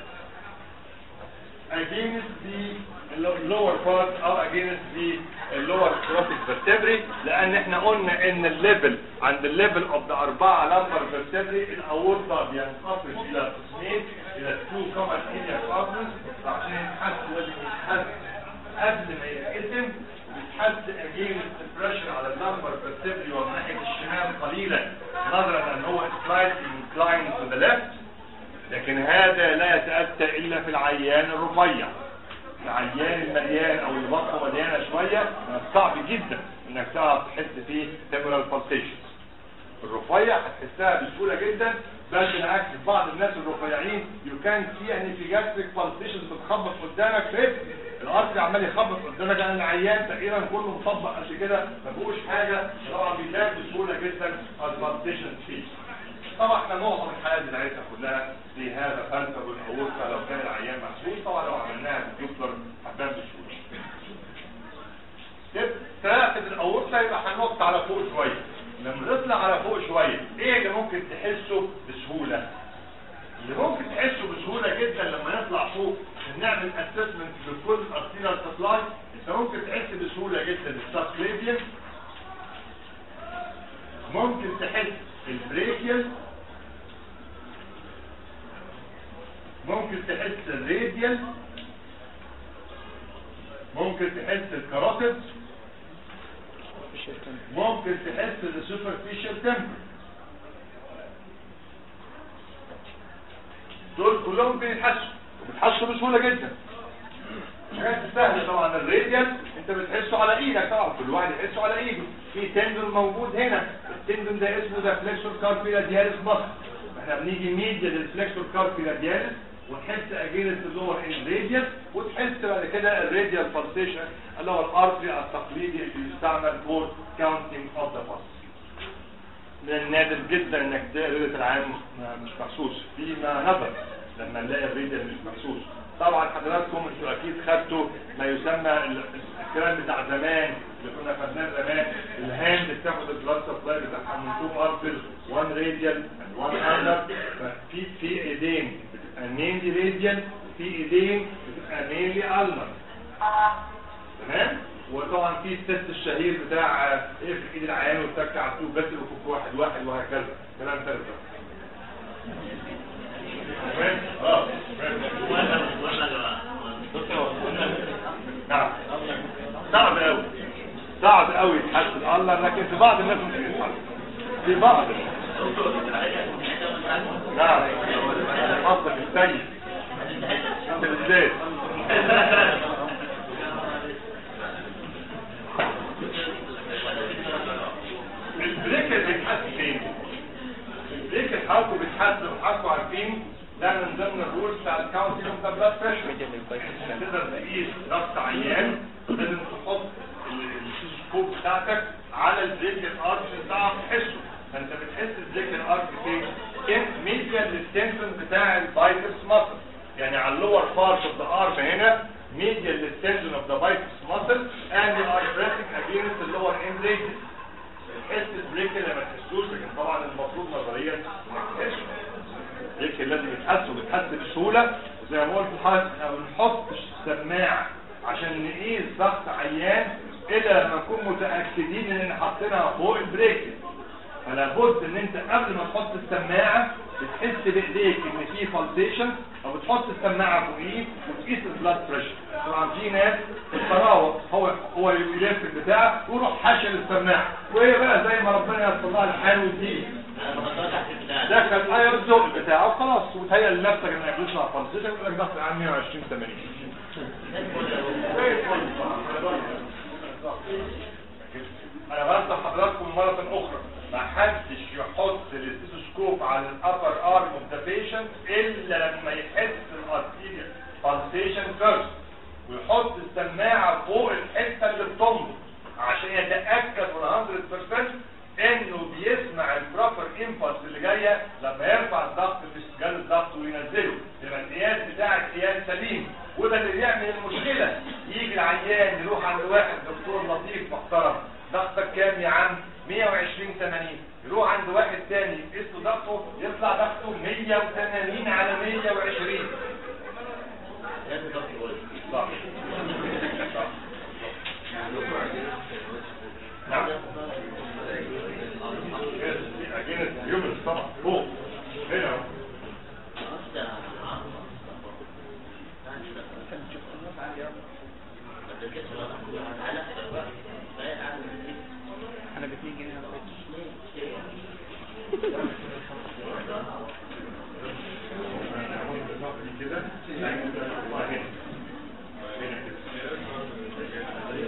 against the lower part او against the lower thoracic vertebrae لان احنا قلنا ان الليفل عند الليفل اوف ذا اربعه لمبر vertebrae الاورطه بينقسم الى قسمين الى two common iliac arteries عشان يتحس لازم يتحس قبل ما يتقسم بيتحس against the pressure على اللمبر vertebrae ومن ناحيه الشمال قليلا نظرا ان هو slightly inclined to the left لكن هذا لا يتأتى إلا في العيان الرفيع العيان المليان أو اللي بطنه مليانة شوية من الصعب جدا إنك تعرف تحس فيه femoral pulsations الرفيع هتحسها بسهولة جدا بل بالعكس بعض الناس الرفيعين you can see ان في gastric pulsations بتخبط قدامك في الارتري عمال يخبط قدامك انا العيان تقريبا كله مطبق قد كده ما فيهوش حاجه طبعا بيتاب بسهوله جدا البارتيشن فيه طبعا احنا معظم الحالات بتاعتنا كلها في هذا فلسفه والاورطه لو كان العيان محسوس طبعا لو عملناها بالدكتور هتبان بسهوله كده ثلاثة الأورطة يبقى هننط على فوق شوية لما نطلع على فوق شوية ايه اللي ممكن تحسه بسهولة اللي ممكن تحسه بسهولة جدا لما نطلع فوق عشان نعمل اسسمنت لكل ارتيريال سبلاي انت ممكن تحس بسهولة جدا السبكليفيان ممكن تحس البريكيال ممكن تحس الراديال ممكن تحس الكاروتيد ممكن تحس السوبرفيشال تمبر دول كلهم بيتحسوا وبيتحسوا بسهوله جدا حاجات سهله طبعا الراديال انت بتحسه على ايدك طبعا كل واحد يحسه على ايده في تندون موجود هنا التندون ده اسمه ده فليكسور كاربي دياليس مصر احنا بنيجي ميديا للفليكسور كاربي دياليس ونحس اجينست اللور ان راديال وتحس بعد كده الراديال بالسيشن اللي هو الارتري التقليدي اللي بيستعمل فور كاونتنج اوف ذا باس من النادر جدا انك تلاقي ريدة العام مش محسوس فيما نظر لما نلاقي الريدة مش محسوس طبعا حضراتكم انتوا اكيد خدتوا ما يسمى ال- الكلام بتاع زمان اللي كنا خدناه زمان الهاند بتاخد البلاد سبلاي بتاعها من تو ارتر وان راديال وان اندر ففي في ايدين بتبقى مينلي راديال وفي ايدين بتبقى مينلي النر تمام وطبعا في التست الشهير بتاع آه، ايه في ايد العيان وتك على الطوب بس وفك واحد واحد وهكذا كلام فارغ ده. تمام اه نعم صعب قوي صعب قوي يتحسن الله لكن في بعض الناس ممكن يتحسن في بعض نعم قصدك السيد انت بالذات البريك اللي بيتحس فين البريك اللي حضراتكم بيتحس وحضراتكم عارفين ده من ضمن الرولز بتاع الكاونتنج اوف ذا بلاد بريشر تقدر تقيس ضغط عيان لازم تحط السكوب بتاعتك على البريك الارض بتاعك تحسه فانت بتحس البريك الارض فين كان ميديا للتنشن بتاع البايسبس ماسل يعني على اللور بارت اوف ذا ارم هنا ميديا للتنشن اوف ذا بايسبس ماسل and you are pressing against the lower end radius تحس البريك اللي ما تحسوش لكن طبعا المفروض نظريا انك تحسه البريك لازم يتحس وبيتحس بسهوله وزي ما قلت لحضرتك احنا ما بنحطش سماعه عشان نقيس ضغط عيان الا لما نكون متاكدين ان حاطينها فوق البريك فلا بد ان انت قبل ما تحط السماعه بتحس بايديك ان في فالسيشن او بتحط السماعه فوقيه وتقيس البلاد بريشر طبعا في ناس في الطراوه هو هو يلف البتاع ويروح حاشر السماعه وهي بقى زي ما ربنا ييسر لها الحال وتجيب دخل اير الذوق بتاعه وخلاص وتهيأ لنفسك انك بتطلع فالسيشن يقول لك ضغط عام 120 80 زي الفل. انا بنصح حضراتكم مرة اخرى ما حدش يحط الاستيثوسكوب على الابر ارم اوف ذا بيشنت الا لما يحس الارتيريا بالسيشن فيرست ويحط السماعة فوق الحتة اللي بتمضي عشان يتأكد 100% انه بيسمع البروبر امبلس اللي جاية لما يرفع الضغط في سجال الضغط وينزله يبقى القياس بتاع القياس سليم وده اللي بيعمل المشكلة يجي العيان يروح عند واحد دكتور لطيف محترم ضغطك كام يا عم 120 80 يروح عند واحد تاني يقيس له ضغطه يطلع ضغطه 180 على 120 صح صح نعم اجينت يومس طبعا فوق هنا اهو. انا ب 2 جنيه على كده وهنا. هنا كده.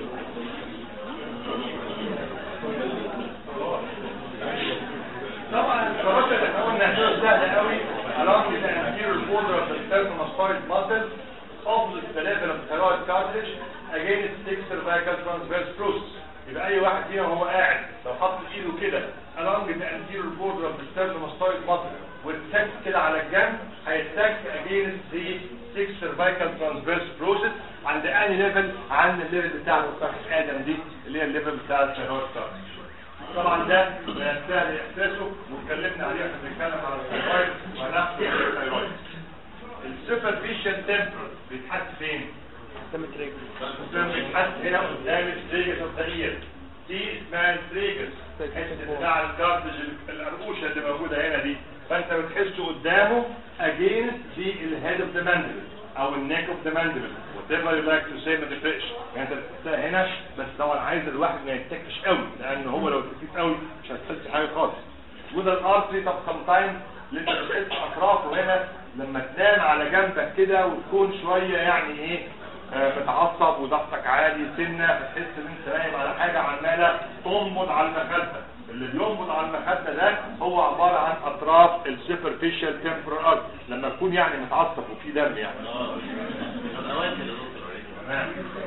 طبعا الشراسة اللي احنا قلنا سهلة قوي along with the anterior border of the sternum muscle muscle of the the level of thyroid cartilage against six cervical transverse process يبقى اي واحد فينا وهو قاعد لو حط ايده كده along the anterior border of the sternocleidomastoid muscle والتك كده على الجنب هيتك against the six cervical transverse process عند انهي ليفل عند الليفل بتاع مستقبل ادم دي اللي هي الليفل بتاع التhyroid cartilage طبعا ده لا سهل احساسه واتكلمنا عليه احنا بنتكلم على الثايرويد ونفس الثايرويد السوبرفيشال تمبر بيتحط فين؟ بيتحط هنا قدام الستريجس اوف ذا اير دي اسمها الستريجس الحته بتاع الكارتج القرقوشه اللي موجوده هنا دي فانت بتحسه قدامه اجينست دي الهيد اوف ذا ماندبل او النيك اوف ذا ماندبل whatever you like to say ما تفرقش يعني انت بتحسها هنا بس طبعا عايز الواحد ما يتكش قوي لان هو لو تكيت قوي مش هتحس حاجه خالص وده الارتري طب سم تايم اللي انت بتحس اطرافه هنا لما تنام على جنبك كده وتكون شويه يعني ايه آه، متعصب وضغطك عالي سنه بتحس ان انت نايم على حاجه عماله تنبض على المخده اللي بينبض على المخده ده هو عباره عن اطراف السوبرفيشال تمبرال لما تكون يعني متعصب وفي دم يعني تمام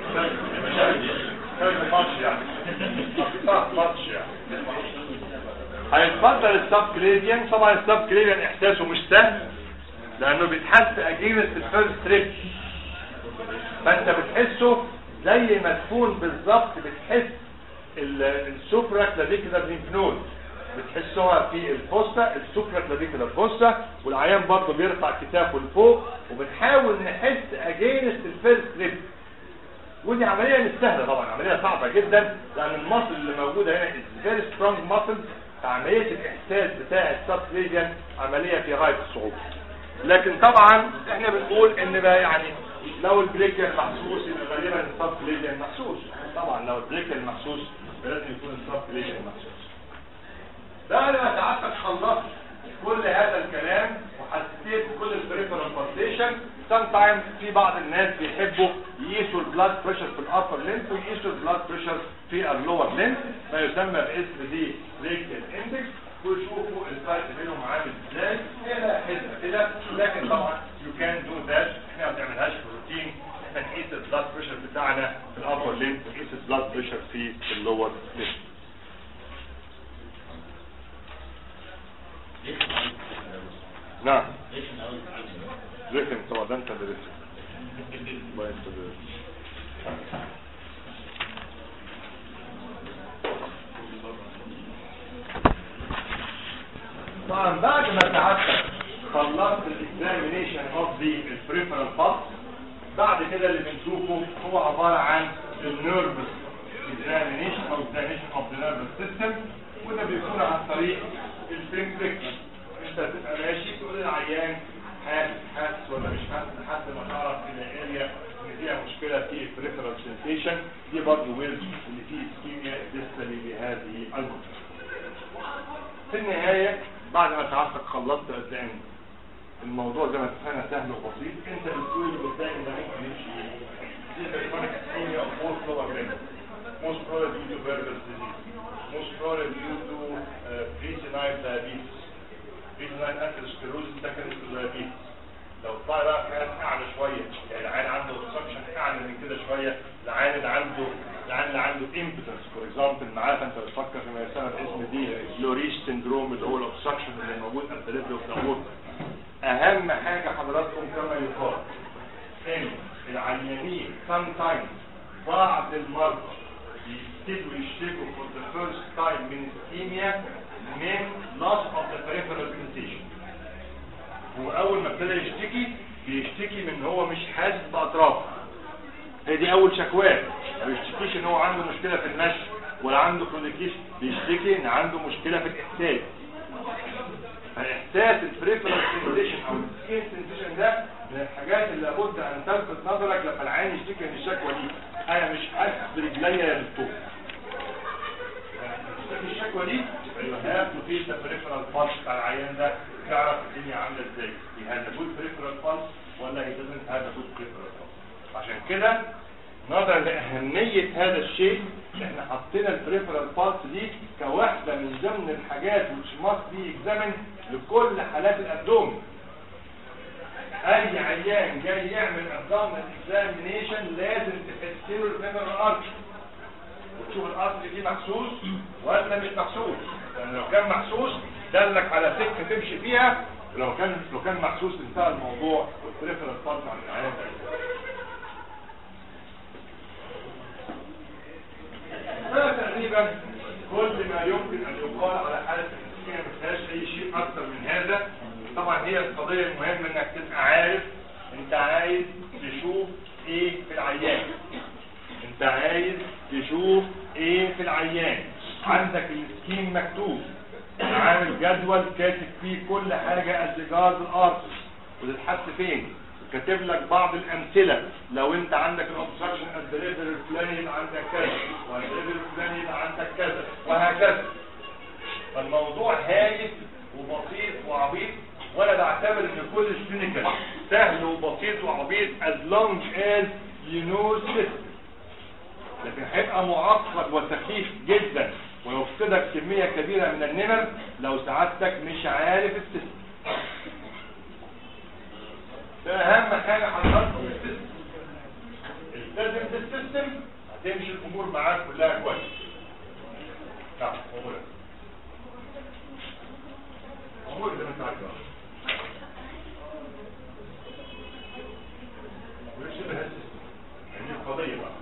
كلمة ماتش يعني صح ماتش يعني هيتفضل السب كليديان طبعا السب كليديان احساسه مش سهل لانه بيتحس اجينست الفيرست تريب فانت بتحسه زي ما تكون بالظبط بتحس السوبرا كلافيكولار لينف نود بتحسها في الفوستا السوبرا كلافيكولار فوستا والعيان برضه بيرفع كتافه لفوق وبنحاول نحس اجينست الفيرست تريب ودي عملية مش سهلة طبعا عملية صعبة جدا لأن المصل اللي موجودة هنا is very strong muscle فعملية الإحساس بتاع السبكليديان عملية في غاية الصعوبة لكن طبعا احنا بنقول ان بقى يعني لو البريكر محسوس يبقى غالبا السبكليديان محسوس طبعا لو البريكر محسوس لازم يكون السبكليديان محسوس بعد ما سعادتك خلصت كل هذا الكلام وحسيت كل البريفرال بالسيشن sometimes في بعض الناس بيحبوا يقيسوا البلاد بريشر في الابر لينف ويقيسوا البلاد بريشر في اللور لينف ما يسمى باسم دي ريكتال اندكس ويشوفوا الفرق بينهم عامل ازاي هي لها حسبه كده لكن طبعا يو كان دو ذات احنا ما بنعملهاش في روتين احنا نقيس البلاد بريشر بتاعنا في الابر لينف ونقيس البلاد بريشر في اللور لينف نعم رخم طبعا ده انت اللي رخم والله انت اللي رخم طبعا بعد ما سعادتك خلصت الاكزامينيشن اوف ذا البريفرال بالس بعد كده اللي بنشوفه هو عباره عن النيرفس اكزامينيشن او اكزامينيشن اوف ذا نيرفس سيستم وده بيكون عن طريق الفرينكريكشن انت تبقى ماشي تقول للعيان حاسس حاسس ولا مش حاسس لحد ما تعرف ان الاريا ان فيها مشكله في البريفرال سنسيشن دي برضه ويلز اللي فيه اسكيميا ديستالي لهذه المنطقه في النهايه بعد ما سعادتك خلصت قدام الموضوع زي ما اتفقنا سهل وبسيط انت بتقول اللي قدام ده ممكن يمشي دي تليفونك اسكيميا او موست لور ليمب most probably due to Berger's disease most probably due to uh, pre-senile diabetes pre-senile atherosclerosis secondary to diabetes لو طلع بقى في حاجات اعلى شويه يعني العيان عنده obstruction اعلى من كده شويه العيان اللي عنده العيان اللي عنده impotence فور اكزامبل معاه فانت بتفكر في مثلا اسم دي لوريش سندروم اللي هو الاوبستراكشن اللي موجود at the level of the aorta اهم حاجه حضراتكم كما يقال ان العيانين sometimes بعض المرضى يبتدوا يشتكوا for the first time من ischemia من loss of the peripheral sensation هو اول ما ابتدى يشتكي بيشتكي من هو مش حاسس باطرافه هي دي اول شكواه ما بيشتكيش ان هو عنده مشكله في المشي ولا عنده كونيكيشن بيشتكي ان عنده مشكله في الاحساس فاحساس البريفرال سنسيشن او السكين سنسيشن ده من الحاجات اللي لابد ان تلفت نظرك لما العين يشتكي من الشكوى دي انا مش حاسس برجليا يا دكتور تشتكي الشكوى دي يبقى هات في البريفرال بالس بتاع العيان ده تعرف الدنيا عامله ازاي he has a good peripheral pulse ولا he doesn't have a good peripheral pulse عشان كده نظرا لأهمية هذا الشيء احنا حطينا البريفرال بالس دي كواحدة من ضمن الحاجات which must be examined لكل حالات الابدومين اي عيان جاي يعمل ابدومينال اكزامينيشن لازم تحس له الفيمر ارتري وتشوف الارتري فيه محسوس ولا مش محسوس لان لو كان محسوس دلك على سكه تمشي فيها لو كان لو كان محسوس انتهى الموضوع والبريفرال بارت عن العيان ده تقريبا كل ما يمكن ان يقال على حاله الاسكيميا ما فيهاش اي شيء اكثر من هذا طبعا هي القضيه المهمه انك تبقى عارف انت عايز تشوف ايه في العيان انت عايز تشوف ايه في العيان عندك السكيم مكتوب عامل جدول كاتب فيه كل حاجه ازجاج الارض وتتحط فين كاتب لك بعض الامثله لو انت عندك الاوبستراكشن الدليفر الفلاني يبقى عندك كذا والدليفر الفلاني يبقى عندك كذا وهكذا فالموضوع هايف وبسيط وعبيط وانا بعتبر ان كل الكلينيكال سهل وبسيط وعبيط as long as you know system لكن هيبقى معقد وسخيف جدا ويفقدك كمية كبيرة من النمر لو سعادتك مش عارف السيستم ده اهم حاجة حضرتك السيستم التزم بالسيستم هتمشي الامور معاك كلها كويس نعم امورك امورك زي ما انت عايز ويشبه السيستم يعني القضية بقى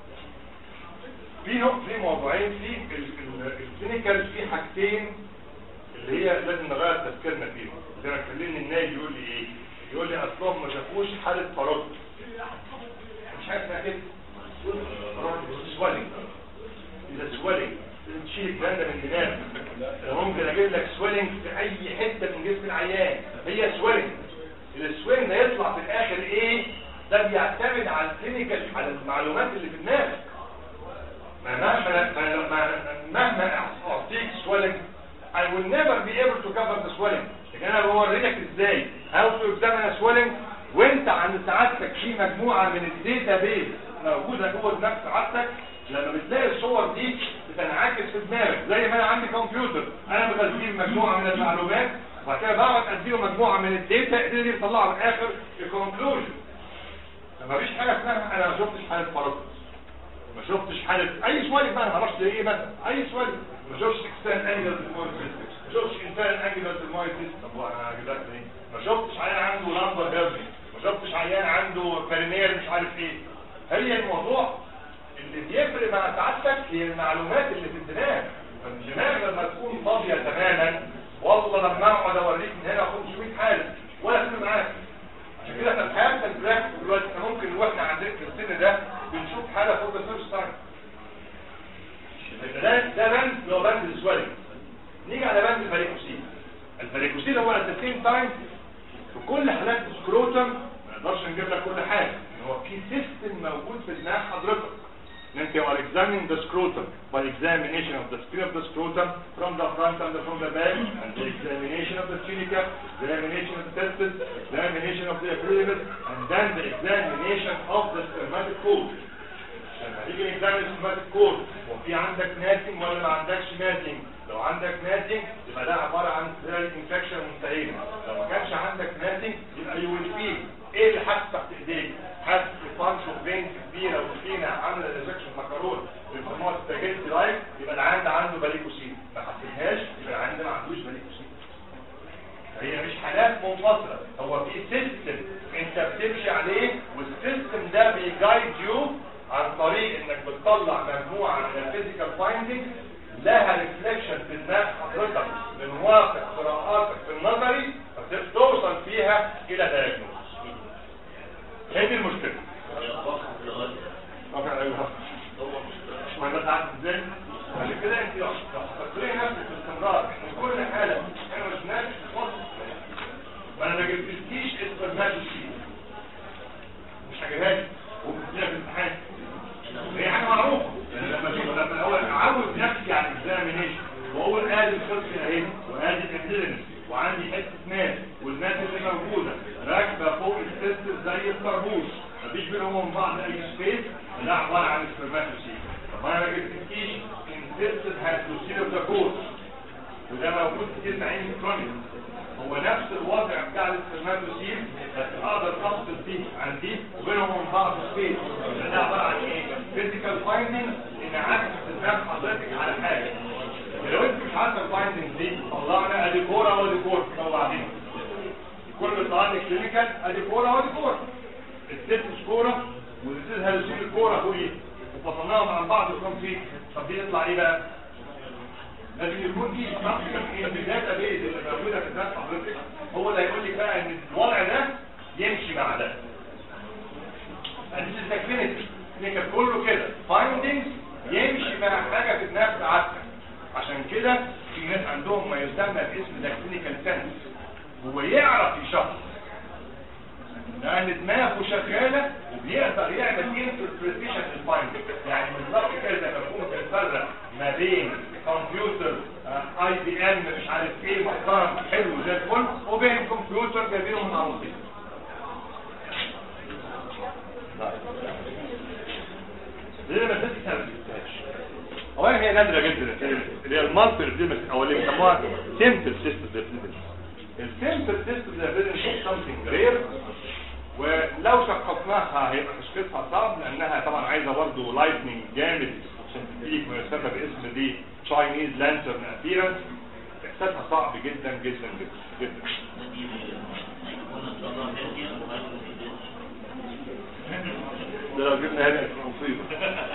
في نوع في موضوعين في ال- ال- الكلينيكال في حاجتين اللي هي لازم نغير تفكيرنا فيهم زي ما كلمني النايل يقول لي ايه يقول لي اصلهم ما شافوش حاله فرط مش حاجه اسمها كده سوالينج اذا سوالينج تشيل الكلام ده من دماغك انا ممكن اجيب لك سوالينج في اي حته من جسم العيان هي سوالينج السوالينج ده يطلع في الاخر ايه ده بيعتمد على الكلينيكال على المعلومات اللي في دماغك ما مهما ما- ما- مهما اعطيك swelling I will never be able to cover the swelling لكن انا بوريك ازاي how to examine a swelling وانت عند سعادتك في مجموعة من الداتا بيز موجودة جوه دماغ سعادتك لما بتلاقي الصور دي بتنعكس في دماغك زي ما انا عندي كمبيوتر انا بغذيه مجموعة من المعلومات وبعد كده بقعد اديله مجموعة من الداتا اللي يطلعها في الاخر الكونكلوجن مفيش حاجة اسمها انا ما شفتش حالة فرص ما شفتش حالة اي سؤال بقى ما اعرفش ده ايه مثلا اي سؤال ما شفتش اكستان انجل المايتس ما شفتش انسان انجل المايتس طب وانا هجيبها ايه ما شفتش عيان عنده لامبر هيرني ما شفتش عيان عنده بارينير مش عارف ايه هي الموضوع اللي بيفرق مع سعادتك هي المعلومات اللي في الدماغ فالدماغ لما تكون فاضيه تماما والله لما اقعد اوريك من هنا 500 حاله ولا تفرق معاك عشان كده احنا في حياتنا دلوقتي دلوقتي احنا ممكن واحنا عندنا في السن ده بنشوف حاله فوق الفيرست تايم ده ده بند اللي هو بند السوالي نيجي على بند الفاريكوسين الفاريكوسين هو ات ذا سيم تايم في كل حالات السكروتم ما نقدرش نجيب لك كل حاجه إن هو في سيستم موجود في دماغ حضرتك ان انت are examining the scrotum by examination of the skin of the scrotum from the front and from the back and the examination of the tunica examination of the testis examination of the epidermis and then the examination of the spermatic cord لما تيجي نكتمل سمات الكود وفي عندك ناتنج ولا ما عندكش ناتنج لو عندك ناتنج يبقى ده عبارة عن سيرال انفكشن منتهية لو ما كانش عندك ناتنج يبقى يو ويل فيل ايه اللي حاسس تحت ايديك حاسس بفانش وفين كبيرة وسكينة عاملة ريزكشن مكرون بيسموها سباجيتي لايك يبقى العيان ده عنده باليكوسين ما حسيتهاش يبقى العيان ده ما عندوش باليكوسين هي مش حالات منفصلة هو في سيستم انت بتمشي عليه والسيستم ده بيجايد يو عن طريق انك بتطلع مجموعة من الفيزيكال فايندنج لها ريفليكشن في دماغ حضرتك من واقع قراءاتك في النظري فتوصل فيها الى دايجنوز هي دي المشكلة رافع ايوه ما انت عارف ازاي عشان كده انت لو هتقري نفسك باستمرار من كل حالة انا مش ناس ما انا ما جبتلكيش اسبرماتوسي مش هجيبها لك ممكن تلاقيها في الامتحان هي حاجه معروفه يعني لما اشوف لما اول اعود نفسي على الاكزامينيشن واقول ادي الخلق اهي وادي الابيدنس وعندي حته ماس والماس اللي موجوده راكبه فوق السيستم زي الطربوش مفيش بينهم وبين بعض اي سبيس ده عباره عن سبرماتوسي طب انا ما جبتلكيش انسيستد هاتوسيل اوف ذا كورس وده موجود كتير في عين الكرونيك هو هو نفس الوضع بتاع السpermatocyte بس اقدر افصل فيه عن دي وبينهم وبين بعض سبيس ده عباره عن ايه؟ فيزيكال فايندنج ان عكس دماغ حضرتك على حاجه لو انت مش عارفه الفايندنج دي طلعنا ادي كوره وادي كوره طلعنا كل اللي طلع لي كلينيكال ادي كوره وادي كوره الست كوره والست هالوسين الكوره فوقيه وفصلناهم عن بعض وكم فيه طب دي يطلع ايه بقى؟ لازم يكون في شخص في الداتا بيز اللي موجوده في الناس حضرتك هو اللي هيقول لك بقى ان الوضع ده يمشي مع ده This is the clinical. clinical كله كده findings يمشي مع حاجه في النفس عادة عشان كده في ناس عندهم ما يسمى باسم ده clinical sense هو يعرف يشخص لان دماغه شغاله وبيقدر يعمل انتربريتيشن للفايندنج يعني بالظبط كده زي ما نكون بنفرق ما بين كمبيوتر اي بي ام مش عارف ايه محترم حلو زي الفل وبين كمبيوتر جايبينه من عمودين ليه ما تستخدمهاش اولا هي نادره جدا اللي هي المالتي ريزيمس او اللي بيسموها سيمبل سيستم ديفينيشن السيمبل سيستم ديفينيشن something رير ولو شخصناها هيبقى تشخيصها صعب لانها طبعا عايزه برضه لايتنينج جامد عشان تديك ما يسمى باسم دي تشاينيز لانترن ابيرنس احساسها صعب جدا جدا جدا جدا ده لو جبنا هنا مصيبه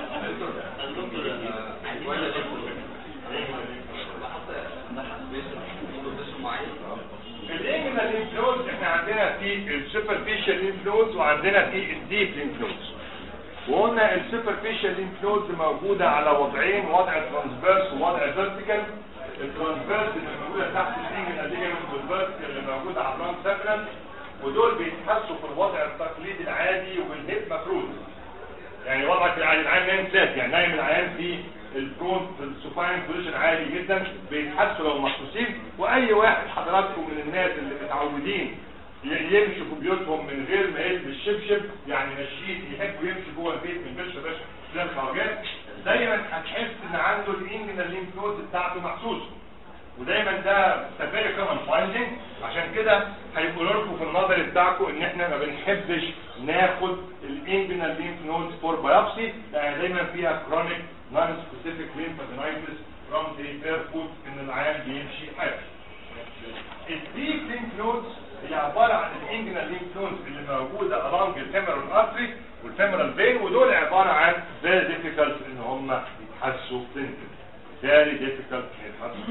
الانجنال انفلونس احنا عندنا في السوبرفيشال انفلونس وعندنا في الديب انفلونس وقلنا السوبرفيشال انفلونس موجوده على وضعين وضع ترانسفيرس ووضع فيرتيكال الترانسفيرس اللي موجوده تحت الانجنال ليجمنت والفيرتيكال اللي موجوده على اللانج ساكرال ودول بيتحسوا في الوضع التقليدي العادي وبالهيب مفروض يعني وضعك العادي العيان نايم سات يعني نايم العيان في البرون في السوباين بوزيشن عالي جدا بيتحسوا لو محسوسين واي واحد حضراتكم من الناس اللي متعودين ي- يمشوا في بيوتهم من غير ما يلبس شبشب يعني ماشيين يحبوا يمشوا جوه البيت من بيش باش زي الخواجات دايما هتحس ان عنده الانجنال ليمف نود بتاعته محسوسه ودايما ده فيري كومن فايندنج عشان كده هيقولوا لكم في النظر بتاعكم ان احنا ما بنحبش ناخد الانجنال ليمف نودز فور بايوبسي لان دايما فيها كرونيك نون سبيسيفيك ليمفادينايتس فروم ذا بير فوت ان العيان بيمشي حاجه الديب ليمف نودز هي عباره عن الانجنال ليمف نودز اللي موجوده along الفيمورال ارتري والفيمورال فين ودول عباره عن very difficult ان هم يتحسوا clinically very difficult ان يتحسوا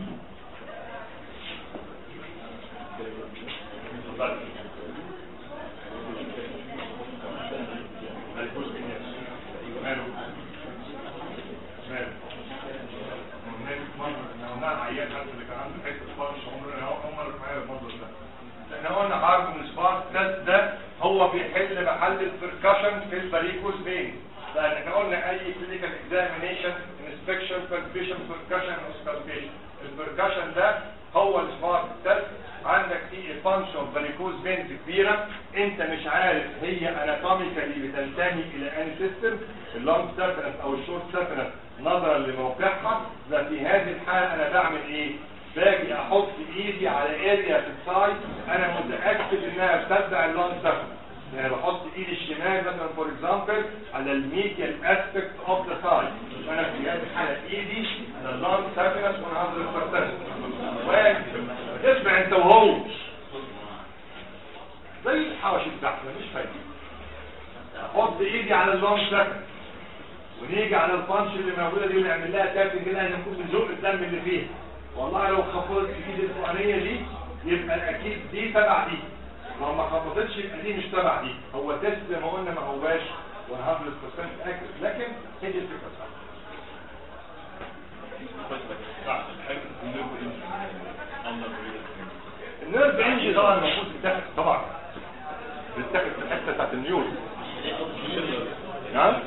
اتفضل. الجزء الناس. ماله؟ ماله؟ الناس مرة قلنا العيان حتى اللي كان عنده حته فرش عمرنا عمر معايا المنظر ده احنا قلنا عرض من سبارك تيست ده هو بيحل محل البركشن في الباريكوس فين لان احنا قلنا اي كلينيكال اكزامينيشن انسبكشن بالبيشن بركشن اوسكالبيشن البركشن ده هو السبارك تيست عندك فيه فانكشن فاريكوز فينز كبيره انت مش عارف هي اناتوميكالي بتنتمي الى اني سيستم اللونج سيرفنس او الشورت سيرفنس نظرا لموقعها ده في هذه الحاله انا بعمل ايه باجي احط ايدي على اريا في السايد انا متاكد انها بتتبع اللونج سيرفنس يعني بحط ايدي الشمال مثلا فور اكزامبل على الميديال اسبكت اوف ذا سايد انا في هذه الحاله ايدي على اللونج سيرفنس 100% اسمع انت وهو زي الحواشي بتاعتنا مش فايده احط ايدي على اللونج سيرفنس ونيجي على البانش اللي موجوده دي ونعمل لها تابنج كده ان نكون بنزق الدم اللي فيها والله لو خبطت الايد الفوقانيه دي يبقى اكيد دي تبع دي لو ما خبطتش يبقى دي مش تبع دي هو تيست زي ما قلنا ما هواش 100% اكيد لكن هي دي الفكره صح النيرف انجي طبعا المفروض تتاخد طبعا بتتاخد في الحته بتاعت النيورو نعم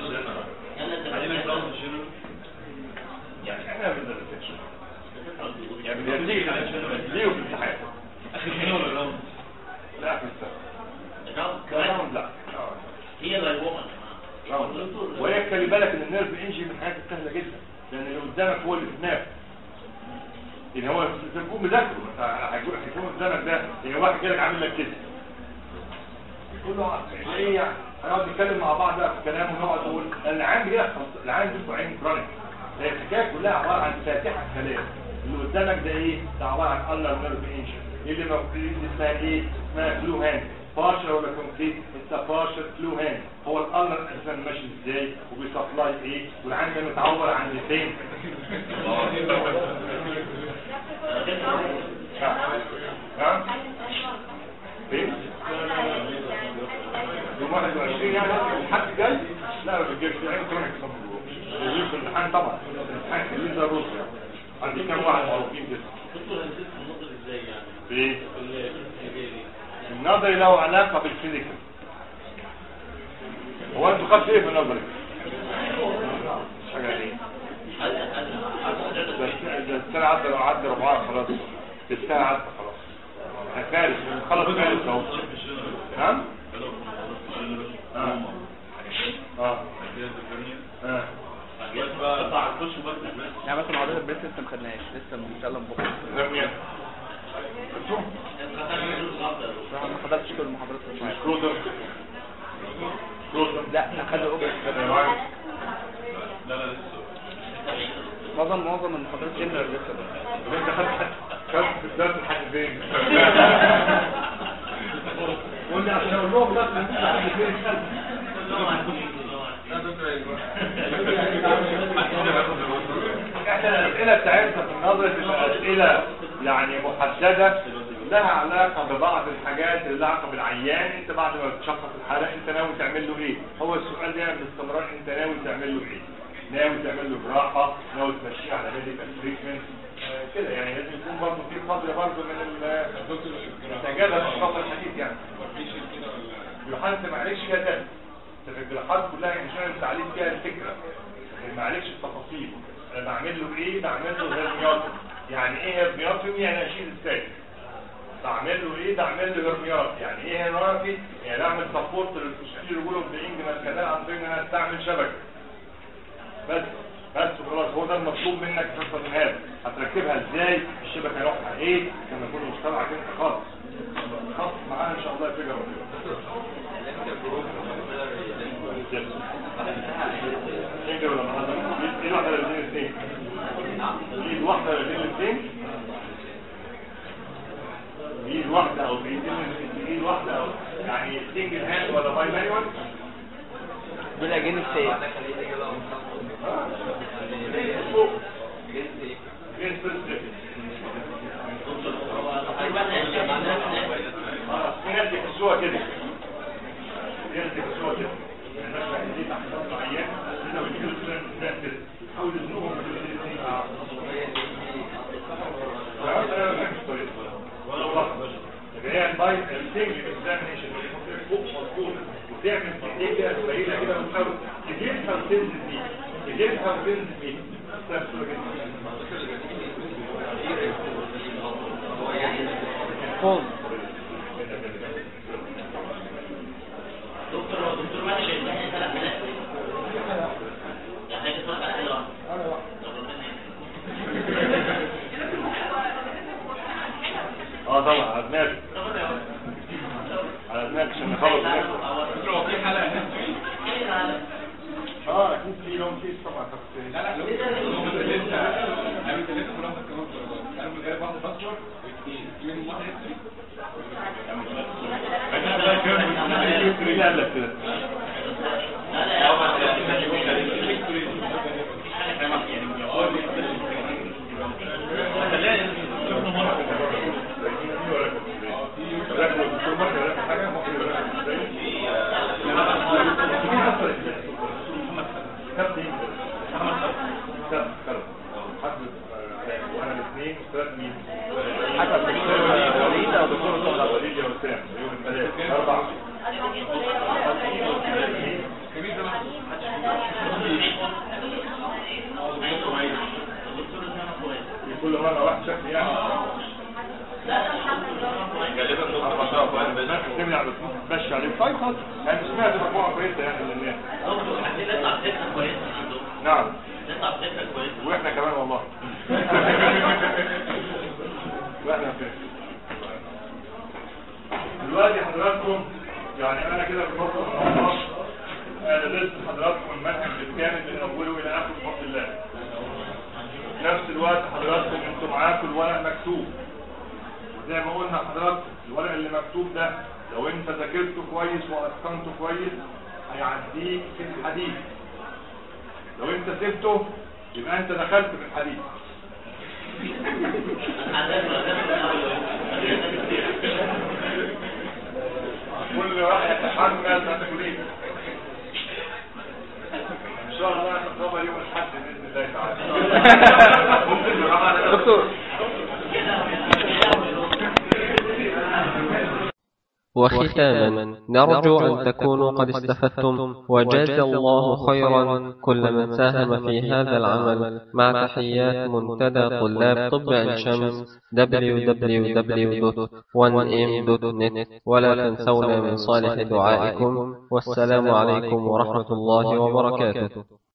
يعني احنا ما بندرسش يعني بيرجي ليه في الامتحان اخر سنه ولا الراوند؟ لا في السنه الراوند راوند كمان لا هي اللايبوما راوند وهي خلي بالك ان النيرف انجي من الحاجات السهله جدا لان اللي قدامك هو اللي في دماغك ان هو تكون مذاكره هيكون هيكون قدامك ده ان واحد كده عامل لك كده تقول له يعني ايه يعني هنقعد نتكلم مع بعض بقى في الكلام ونقعد نقول لان العين دي العين دي عين كرونيك هي الحكايه كلها عباره عن فاتحه كلام اللي قدامك ده ايه؟ ده عباره عن الله نيرف انشن اللي موجود اسمها ايه؟ اسمها فلو هاند بارشل ولا كومبليت انت بارشل فلو هاند هو الالر اساسا ماشي ازاي وبيسبلاي ايه والعين ده متعور عن الاثنين نعم فين؟ يوم 21 يعني الحد جاي لا ما بتجيبش عين كرونيك يجيب في الامتحان طبعا الامتحان كبير ده روسيا عندي كام واحد معروفين كده في النظري له علاقة بالفيزيكال هو انتوا خدتوا ايه في النظري؟ مش حاجة دي ده السنة عدى عدى ربعها خلاص السنة عدى خلاص احنا فارس خلص فارس اهو نعم؟ اه اه اه يعني مثلا محاضرة البريس لسه ما خدناهاش لسه بنتكلم بكره رمية بصراحة ما حضرتش كل المحاضرات اللي معايا كروزر كروزر لا اخدوا اوبس معظم معظم المحاضرات جنرال لسه بس. انت خدت خدت في الدرس لحد فين؟ قول لي عشان اقول لهم بس انت لحد فين؟ احنا الاسئله بتاعتنا في النظر تبقى اسئله يعني محدده لها علاقه ببعض الحاجات اللي لها علاقه بالعيان انت بعد ما بتشخص الحاله انت ناوي تعمل له ايه؟ هو السؤال ده باستمرار انت ناوي تعمل له ايه؟ ناوي تعمل له جراحه، ناوي تمشيه على ميديكال تريتمنت كده يعني لازم يكون برضه في قدر برضه من ال- التجاذب في الفتره الحديث يعني. الجراحات انت معلش فيها ده الجراحات كلها انشان تعليم فيها الفكره لكن معلش التفاصيل انا بعمل له ايه بعمل له هرمياتومي يعني ايه هرمياتومي يعني اشيل ازاي بعمل له ايه بعمل له هرميات يعني ايه هرمياتي يعني اعمل سبورت للفوسفير رول اوف ذا انجمنت كمان عن طريق ان انا استعمل شبكه بس بس خلاص هو ده المطلوب منك في الفتره من هذا هتركبها ازاي الشبكه نوعها ايه كما يكون مجتمعك انت خالص خلاص معانا ان شاء الله الفكره ايه ولا محضر ايه الواحده اللي بين الاثنين ايه الواحده اللي بين الاثنين ايه الواحده او بين ايه الواحده او يعني سنجل هاند ولا باي مانيوال دي الاجين السيد في ناس يحسوها كده في ناس يحسوها كده يعني مثلا دي تحت معين كده ويجيبوا السنة السنة كده او يزنوهم في الاثنين هي البايت السنجل اكزامينيشن فوق مظبوط وتعمل ايديك كده قليله كده وتحاول تجيبها وتنزل دي تجيبها وتنزل دي فوز اه طبعا على دماغي على دماغي عشان نخلص اه اكيد في لون كيس طبعا لا لا لا لا كده حسب دكتور وليد او دكتور مصطفى وليد يا وسام يوم الثلاث أربعة كل مرة واحد شكل يعني تمنع بتمشي عليه طيب خلاص يعني سمعت مجموعة كويسة يعني للناس نعم واحنا كمان والله حضراتكم يعني انا كده في نص الموضوع انا لسه حضراتكم المنهج بالكامل من اوله الى اخره بفضل الله في نفس الوقت حضراتكم انتوا معاكم الورق مكتوب وزي ما قلنا حضراتكم الورق اللي مكتوب ده لو انت ذاكرته كويس واتقنته كويس هيعديك في الحديث لو انت سبته يبقى انت دخلت في الحديث كل واحد يتحمل مسؤوليته ان شاء الله نتقابل يوم الاحد باذن الله تعالى دكتور وختاما نرجو أن تكونوا قد استفدتم وجزى الله خيرا كل من ساهم في هذا العمل مع تحيات منتدى طلاب طب عين شمس www.1m.net ولا تنسونا من صالح دعائكم والسلام عليكم ورحمة الله وبركاته